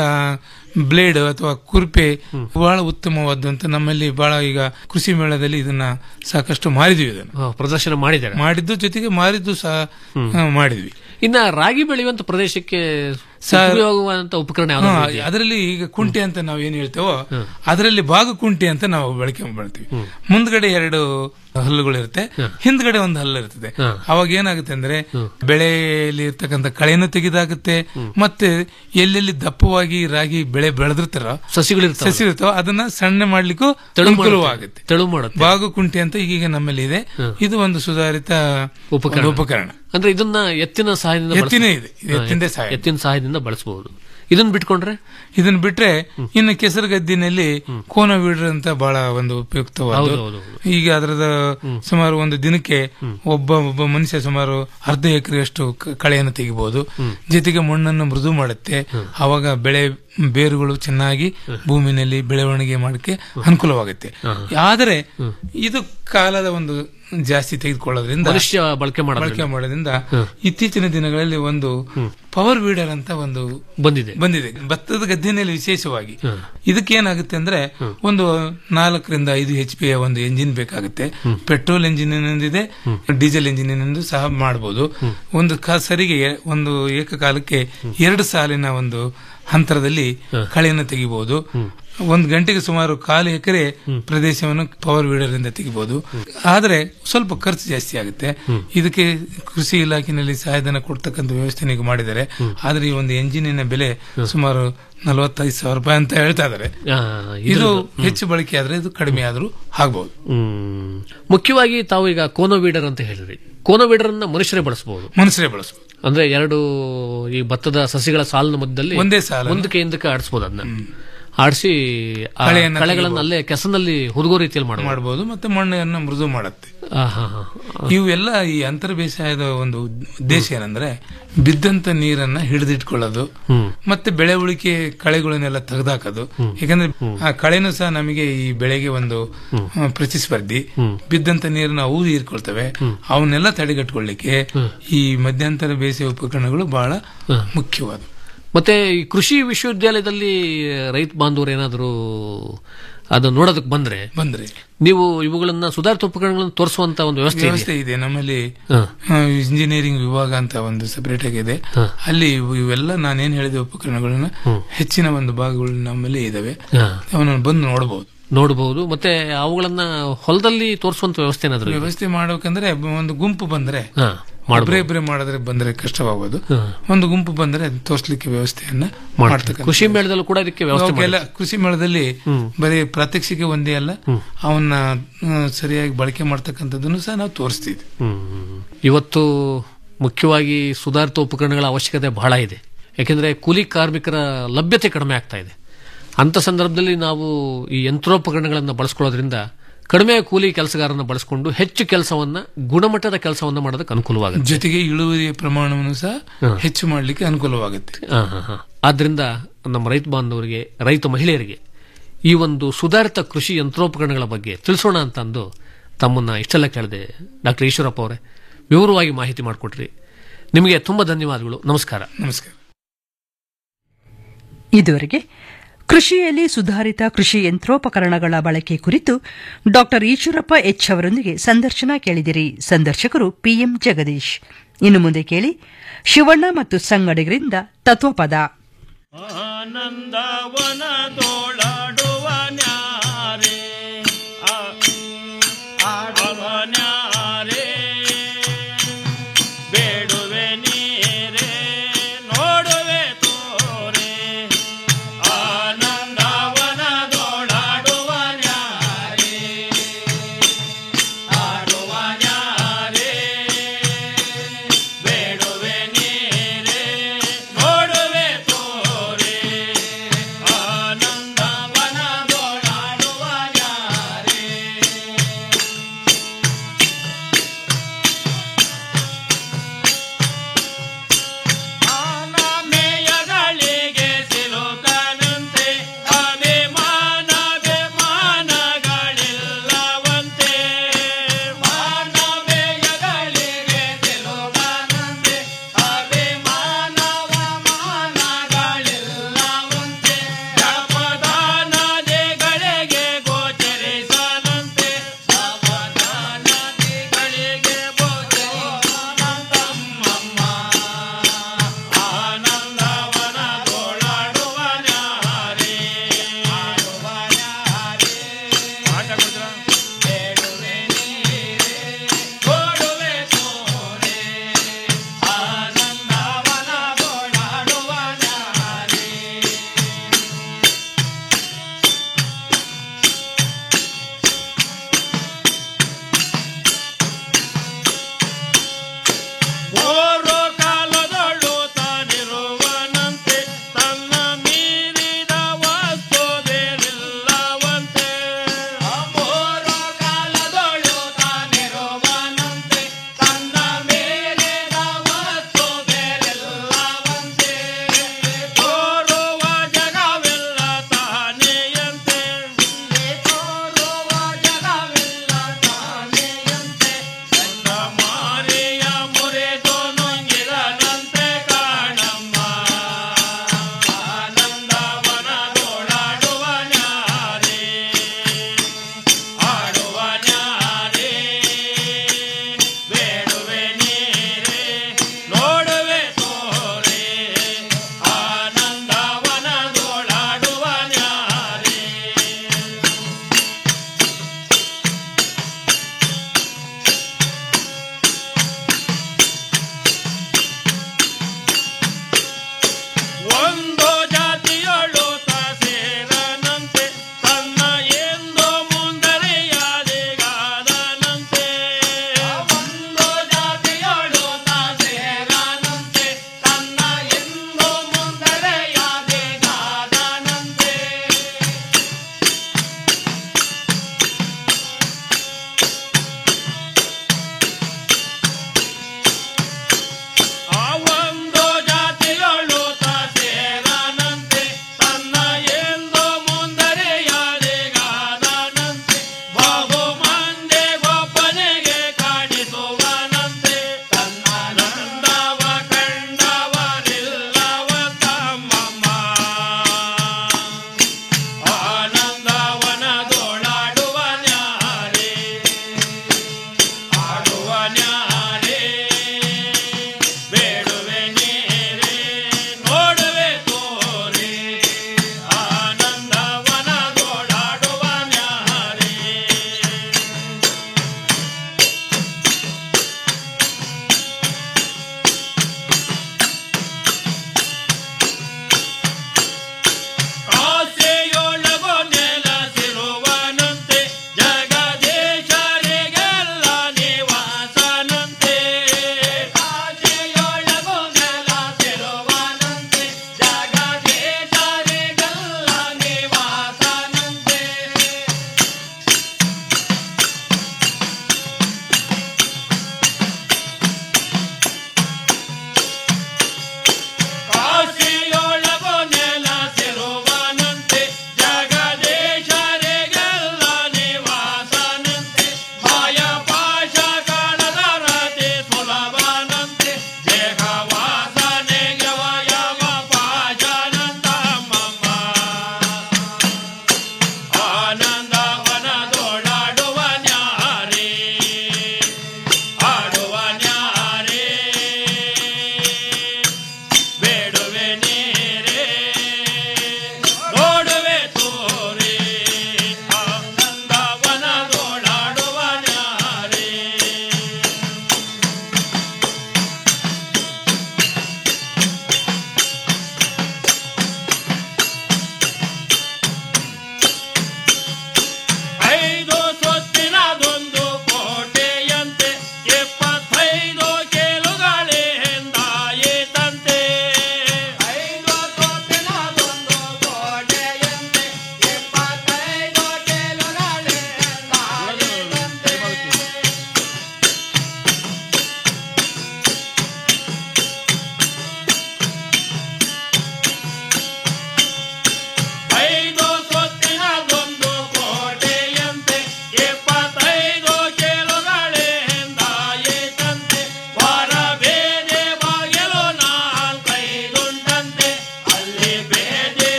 ಬ್ಲೇಡ್ ಅಥವಾ ಕುರ್ಪೆ ಬಹಳ ಉತ್ತಮವಾದ್ದು ಅಂತ ನಮ್ಮಲ್ಲಿ ಬಹಳ ಈಗ ಕೃಷಿ ಮೇಳದಲ್ಲಿ ಇದನ್ನ ಸಾಕಷ್ಟು ಮಾರಿದ್ವಿ ಇದನ್ನು ಆ, ಪ್ರದರ್ಶನ ಮಾಡಿದ್ದಾರೆ ಮಾಡಿದ್ದು ಜೊತೆಗೆ ಮಾರಿದ್ದು ಸಹ ಆ, ಮಾಡಿದ್ವಿ ಇನ್ನ ರಾಗಿ ಬೆಳೆಯುವಂತ ಪ್ರದೇಶಕ್ಕೆ ಸರ್- ಉಪಯೋಗವಾದಂತ ಉಪಕರಣ ಯಾವ್ದು ಹಾ, ಅದರಲ್ಲಿ ಈಗ ಕುಂಟೆ ಅಂತ ನಾವು ಏನ್ ಹೇಳ್ತೇವೋ ಅದರಲ್ಲಿ ಭಾಗ ಕುಂಟೆ ಅಂತ ನಾವು ಬಳಕೆ ಮಾಡ್ತೀವಿ ಮುಂದ್ಗಡೆ ಎರಡು ಹಲ್ಲುಗಳು ಇರುತ್ತೆ ಹಿಂದ್ಗಡೆ ಒಂದು ಹಲ್ಲು ಇರ್ತದೆ ಅವಾಗ ಏನಾಗುತ್ತೆ ಅಂದ್ರೆ ಬೆಳೆಯಲ್ಲಿ ಇರ್ತಕ್ಕಂಥ ಕಳೆಯನ್ನು ತೆಗೆದಾಗುತ್ತೆ ಮತ್ತೆ ಎಲ್ಲೆಲ್ಲಿ ದಪ್ಪವಾಗಿ ರಾಗಿ ಬೆಳೆ ಬೆಳೆದಿರ್ತಾರೋ ಸಸಿಗಳಿರ್ತಾವಲ್ಲ. ಸಸಿ ಇರ್ತಾವ ಅದನ್ನ ಸಣ್ಣ ಮಾಡ್ಲಿಕ್ಕೂ ತೆಳು ಮಾಡುತ್ತೆ. ಅನುಕೂಲವಾಗುತ್ತೆ ತೆಳು ಮಾಡುತ್ತೆ ಬಾಗು ಕುಂಟೆ ಅಂತ ಈಗೀಗ ನಮ್ಮಲ್ಲಿ ಇದೆ ಇದು ಒಂದು ಸುಧಾರಿತ ಉಪಕರಣ. ಒಂದು ಉಪಕರಣ ಅಂದ್ರೆ ಇದನ್ನ ಎತ್ತಿನ ಸಹಾಯದಿಂದ ಬಳಸ- ಎತ್ತಿನೇ ಇದೆ. ಇದು ಹಾ, ಎತ್ತಿಂದೇ ಎತ್- ಸಹಾಯ. ಎತ್ತಿನ ಸಹಾಯದಿಂದ ಬಳಸಬಹುದು ಇದನ್ನ ಬಿಟ್ಕೊಂಡ್ರೆ ಇದನ್ನ ಬಿಟ್ರೆ ಇನ್ನು ಕೆಸರು ಗದ್ದಿನಲ್ಲಿ ಕೋನ ವೀಡರ್ ಅಂತ ಬಹಳ ಒಂದು ಉಪಯುಕ್ತವಾದ ಹೌದು, ಹೌದು, ಈಗ ಅದರದ ಸುಮಾರು ಒಂದು ದಿನಕ್ಕೆ ಒಬ್ಬ ಒಬ್ಬ ಮನುಷ್ಯ ಸುಮಾರು ಅರ್ಧ ಎಕರೆಯಷ್ಟು ಕ- ಕಳೆಯನ್ನು ತೆಗಿಬಹುದು ಜೊತೆಗೆ ಮಣ್ಣನ್ನು ಮೃದು ಮಾಡುತ್ತೆ ಅವಾಗ ಬೆಳೆ ಬೇರುಗಳು ಚೆನ್ನಾಗಿ ಭೂಮಿನಲ್ಲಿ ಬೆಳವಣಿಗೆ ಮಾಡಕ್ಕೆ ಅನುಕೂಲವಾಗುತ್ತೆ ಆದರೆ ಇದು ಕಾಲದ ಒಂದು ಜಾಸ್ತಿ ತೆಗೆದುಕೊಳ್ಳೋದ್ರಿಂದ ಮನುಷ್ಯ ಬಳಕೆ ಬಳಕೆ ಮಾಡೋದ್ರಿಂದ ಮಾಡೋದ್ರಿಂದ ಇತ್ತೀಚಿನ ದಿನಗಳಲ್ಲಿ ಒಂದು ಪವರ್ ವೀಡರ್ ಅಂತ ಒಂದು ಬಂದಿದೆ ಬಂದಿದೆ ಭತ್ತದ ಗದ್ದೆನಲ್ಲಿ ವಿಶೇಷವಾಗಿ ಇದಕ್ಕೆ ಏನಾಗುತ್ತೆ ಅಂದ್ರೆ ಒಂದು ನಾಲ್ಕರಿಂದ ಐದು ಎಚ್ ಪಿ ಒಂದು ಎಂಜಿನ್ ಬೇಕಾಗುತ್ತೆ ಪೆಟ್ರೋಲ್ ಎಂಜಿನ್ ಇದೆ ಡೀಸೆಲ್ ಎಂಜಿನ್ ಸಹ ಮಾಡಬಹುದು ಒಂದು ಕ- ಸರಿಗೆ ಒಂದು ಏಕಕಾಲಕ್ಕೆ ಎರಡು ಸಾಲಿನ ಒಂದು ಹಂತರದಲ್ಲಿ ಕಳೆಯನ್ನು ತೆಗಿಬಹುದು ಒಂದು ಗಂಟೆಗೆ ಸುಮಾರು ಕಾಲು ಎಕರೆ ಪ್ರದೇಶವನ್ನು ಪವರ್ ವೀಡರ್ ಇಂದ ತೆಗಿಬಹುದು ಆದರೆ ಸ್ವಲ್ಪ ಖರ್ಚು ಜಾಸ್ತಿ ಆಗುತ್ತೆ ಇದಕ್ಕೆ ಕೃಷಿ ಇಲಾಖೆಯಲ್ಲಿ ಸಹಾಯಧನ ಕೊಡ್ತಕ್ಕಂಥ ವ್ಯವಸ್ಥೆ ಈಗ ಮಾಡಿದ್ದಾರೆ ಆದ್ರೆ ಈ ಒಂದು ಎಂಜಿನಿನ ಬೆಲೆ ಸುಮಾರು ನಲವತ್ತೈದು ಸಾವಿರ ರೂಪಾಯಿ ಅಂತ ಹೇಳ್ತಾ ಇದ್ದಾರೆ ಆ, ಇದು ಇದ್ರದ್ದು- ಹೆಚ್ಚು ಬಳಕೆ ಆದ್ರೆ ಇದು ಕಡಿಮೆ ಆದ್ರೂ ಆಗ್ಬಹುದು ಹ್ಮ್. ಮುಖ್ಯವಾಗಿ ತಾವು ಈಗ ಕೋನೋ ವೀಡರ್ ಅಂತ ಹೇಳಿದ್ರಿ ಕೋನೋ ವೀಡರ್ ಅನ್ನ ಮನುಷ್ಯರೇ ಬಳಸಬಹುದು ಮನುಷ್ಯರೇ ಬಳಸಬಹುದು ಅಂದ್ರೆ ಎರಡು ಈ ಭತ್ತದ ಸಸಿಗಳ ಸಾಲಿನ ಮಧ್ಯದಲ್ಲಿ ಒಂದೇ ಸಾಲನ್ನು- ಮುಂದಕ್ಕೆ ಹಿಂದಕ್ಕೆ ಆಡಿಸಬಹುದು ಅದನ್ನ ಆಡಿಸಿ ಆ ಕಳೆಯನ್ನ ಕಳೆಗಳನ್ನ ತೆಗಿಬೋದು. ಅಲ್ಲೇ ಕೆಸನಲ್ಲಿ ಹುದುಗೋ ರೀತಿಯಲ್ಲಿ ಮಾಡಬಹುದು ಮಾಡಬಹುದು ಮತ್ತೆ ಮಣ್ಣನ್ನು ಮೃದು ಮಾಡುತ್ತೆ ಆ, ಹಾ, ಹಾ. ಇವೆಲ್ಲ ಈ ಅಂತರ ಬೇಸಾಯದ ಒಂದು ಉದ್ದೇಶ ಏನಂದ್ರೆ ಬಿದ್ದಂತ ನೀರನ್ನ ಹಿಡಿದಿಟ್ಕೊಳ್ಳೋದು ಮತ್ತೆ ಬೆಳೆ ಉಳಿಕೆ ಕಳೆಗಳನ್ನೆಲ್ಲ ತೆಗೆದಾಕೋದು ಯಾಕಂದ್ರೆ ಆ ಕಳೆನೂ ಸಹ ನಮಗೆ ಈ ಬೆಳೆಗೆ ಒಂದು ಆ, ಪ್ರತಿಸ್ಪರ್ಧಿ ಬಿದ್ದಂತ ನೀರನ್ನ ಅವು ಹೀರ್ಕೊಳ್ತವೆ ಅವನ್ನೆಲ್ಲ ತಡೆಗಟ್ಕೊಳ್ಳಿಕ್ಕೆ ಈ ಮಧ್ಯಂತರ ಬೇಸಾಯ ಉಪಕರಣಗಳು ಬಹಳ ಮುಖ್ಯವಾದ ಮತ್ತೆ ಈ ಕೃಷಿ ವಿಶ್ವವಿದ್ಯಾಲಯದಲ್ಲಿ ರೈತ ಬಾಂಧವರು ಏನಾದರೂ ಅದು ನೋಡೋದಕ್ಕೆ ಬಂದ್ರೆ ಬಂದ್ರೆ ನೀವು ಇವುಗಳನ್ನ ಸುಧಾರಿತ ಉಪಕರಣಗಳನ್ನು ತೋರಿಸುವಂತ ಒಂದು ವ್ಯವಸ್ಥೆ ಇದೆ ವ್ಯವಸ್ಥೆ ಇದೆ ನಮ್ಮಲ್ಲಿ ಇಂಜಿನಿಯರಿಂಗ್ ವಿಭಾಗ ಅಂತ ಒಂದು ಸಪರೇಟ್ ಆಗಿದೆ ಅಲ್ಲಿ ಇವು- ಇವೆಲ್ಲ ನಾನೇನ್ ಹೇಳಿದ ಉಪಕರಣಗಳನ್ನ ಹೆಚ್ಚಿನ ಒಂದು ಭಾಗಗಳು ನಮ್ಮಲ್ಲಿ ಇದಾವೆ ಅವನನ್ನು ಬಂದು ನೋಡಬಹುದು ನೋಡಬಹುದು ಮತ್ತೆ ಅವುಗಳನ್ನ ಹೊಲದಲ್ಲಿ ತೋರಿಸುವಂತ ವ್ಯವಸ್ಥೆ ಏನಾದ್ರು ಇದೆಯಾ? ವ್ಯವಸ್ಥೆ ಮಾಡ್ಬೇಕಂದ್ರೆ ಒಂದು ಗುಂಪು ಬಂದ್ರೆ ಹಾ, ಮಾಡ್ಬೋದು. ಒಬ್ಬರೇ ಇಬ್ಬರೇ ಮಾಡಿದ್ರೆ ಬಂದ್ರೆ ಕಷ್ಟವಾಗಬಹುದು ಒಂದು ಗುಂಪು ಬಂದ್ರೆ ಅದ್ನ ತೋರ್ಸ್ಲಿಕ್ಕೆ ವ್ಯವಸ್ಥೆಯನ್ನ ಮಾಡ್ತಕ್ಕಂಥ ಕೃಷಿ ಮೇಳದಲ್ಲೂ ಕೂಡ ಇದಕ್ಕೆ ವ್ಯವಸ್ಥೆ ಅವಕ್ಕೆಲ್ಲ ಕೃಷಿ ಮೇಳದಲ್ಲಿ ಬರೀ ಪ್ರಾತ್ಯಕ್ಷಿಕೆ ಒಂದೇ ಅಲ್ಲ ಅವನ್ನ ಆ, ಸರಿಯಾಗಿ ಬಳಕೆ ಮಾಡ್ತಕ್ಕಂಥದ್ದನ್ನು ಸಹ ನಾವು ತೋರಿಸ್ತೀವಿ ಹ್ಮ್. ಇವತ್ತು ಮುಖ್ಯವಾಗಿ ಸುಧಾರಿತ ಉಪಕರಣಗಳ ಅವಶ್ಯಕತೆ ಬಹಳ ಇದೆ ಯಾಕೆಂದ್ರೆ ಕೂಲಿ ಕಾರ್ಮಿಕರ ಲಭ್ಯತೆ ಕಡಿಮೆ ಆಗ್ತಾ ಇದೆ ಅಂತ ಸಂದರ್ಭದಲ್ಲಿ ನಾವು ಈ ಯಂತ್ರೋಪಕರಣಗಳನ್ನು ಬಳಸ್ಕೊಳ್ಳೋದ್ರಿಂದ ಕಡಿಮೆ ಕೂಲಿ ಕೆಲಸಗಾರನ ಬಳಸಿಕೊಂಡು ಹೆಚ್ಚು ಕೆಲಸವನ್ನ ಗುಣಮಟ್ಟದ ಕೆಲಸವನ್ನ ಮಾಡೋದಕ್ಕೆ ಅನುಕೂಲವಾಗುತ್ತೆ ಜೊತೆಗೆ ಇಳುವರಿಯ ಪ್ರಮಾಣವನ್ನು ಸಹ ಹೆಚ್ಚು ಮಾಡಲಿಕ್ಕೆ ಅನುಕೂಲವಾಗುತ್ತೆ ಆ, ಹಾ, ಹಾ. ಆದ್ರಿಂದ ನಮ್ಮ ರೈತ ಬಾಂಧವರಿಗೆ ರೈತ ಮಹಿಳೆಯರಿಗೆ ಈ ಒಂದು ಸುಧಾರಿತ ಕೃಷಿ ಯಂತ್ರೋಪಕರಣಗಳ ಬಗ್ಗೆ ತಿಳಿಸೋಣ ಅಂತ ಅಂದು ತಮ್ಮನ್ನ ಇಷ್ಟೆಲ್ಲ ಕೇಳಿದೆ ಡಾಕ್ಟರ್ ಈಶ್ವರಪ್ಪ ಅವರೇ ವಿವರವಾಗಿ ಮಾಹಿತಿ ಮಾಡಿಕೊಟ್ರಿ ನಿಮಗೆ ತುಂಬಾ ಧನ್ಯವಾದಗಳು ನಮಸ್ಕಾರ ನಮಸ್ಕಾರ ಇದುವರೆಗೆ ಕೃಷಿಯಲ್ಲಿ ಸುಧಾರಿತ ಕೃಷಿ ಯಂತ್ರೋಪಕರಣಗಳ ಬಳಕೆ ಕುರಿತು ಡಾಕ್ಟರ್ ಈಶ್ವರಪ್ಪ ಎಚ್ ಅವರೊಂದಿಗೆ ಸಂದರ್ಶನ ಕೇಳಿದಿರಿ ಸಂದರ್ಶಕರು ಪಿಎಂ ಜಗದೀಶ್ ಇನ್ನು ಮುಂದೆ ಕೇಳಿ ಶಿವಣ್ಣ ಮತ್ತು ಸಂಗಡಿಗರಿಂದ ತತ್ವಪದ ಆನಂದವನದೊಳಗೆ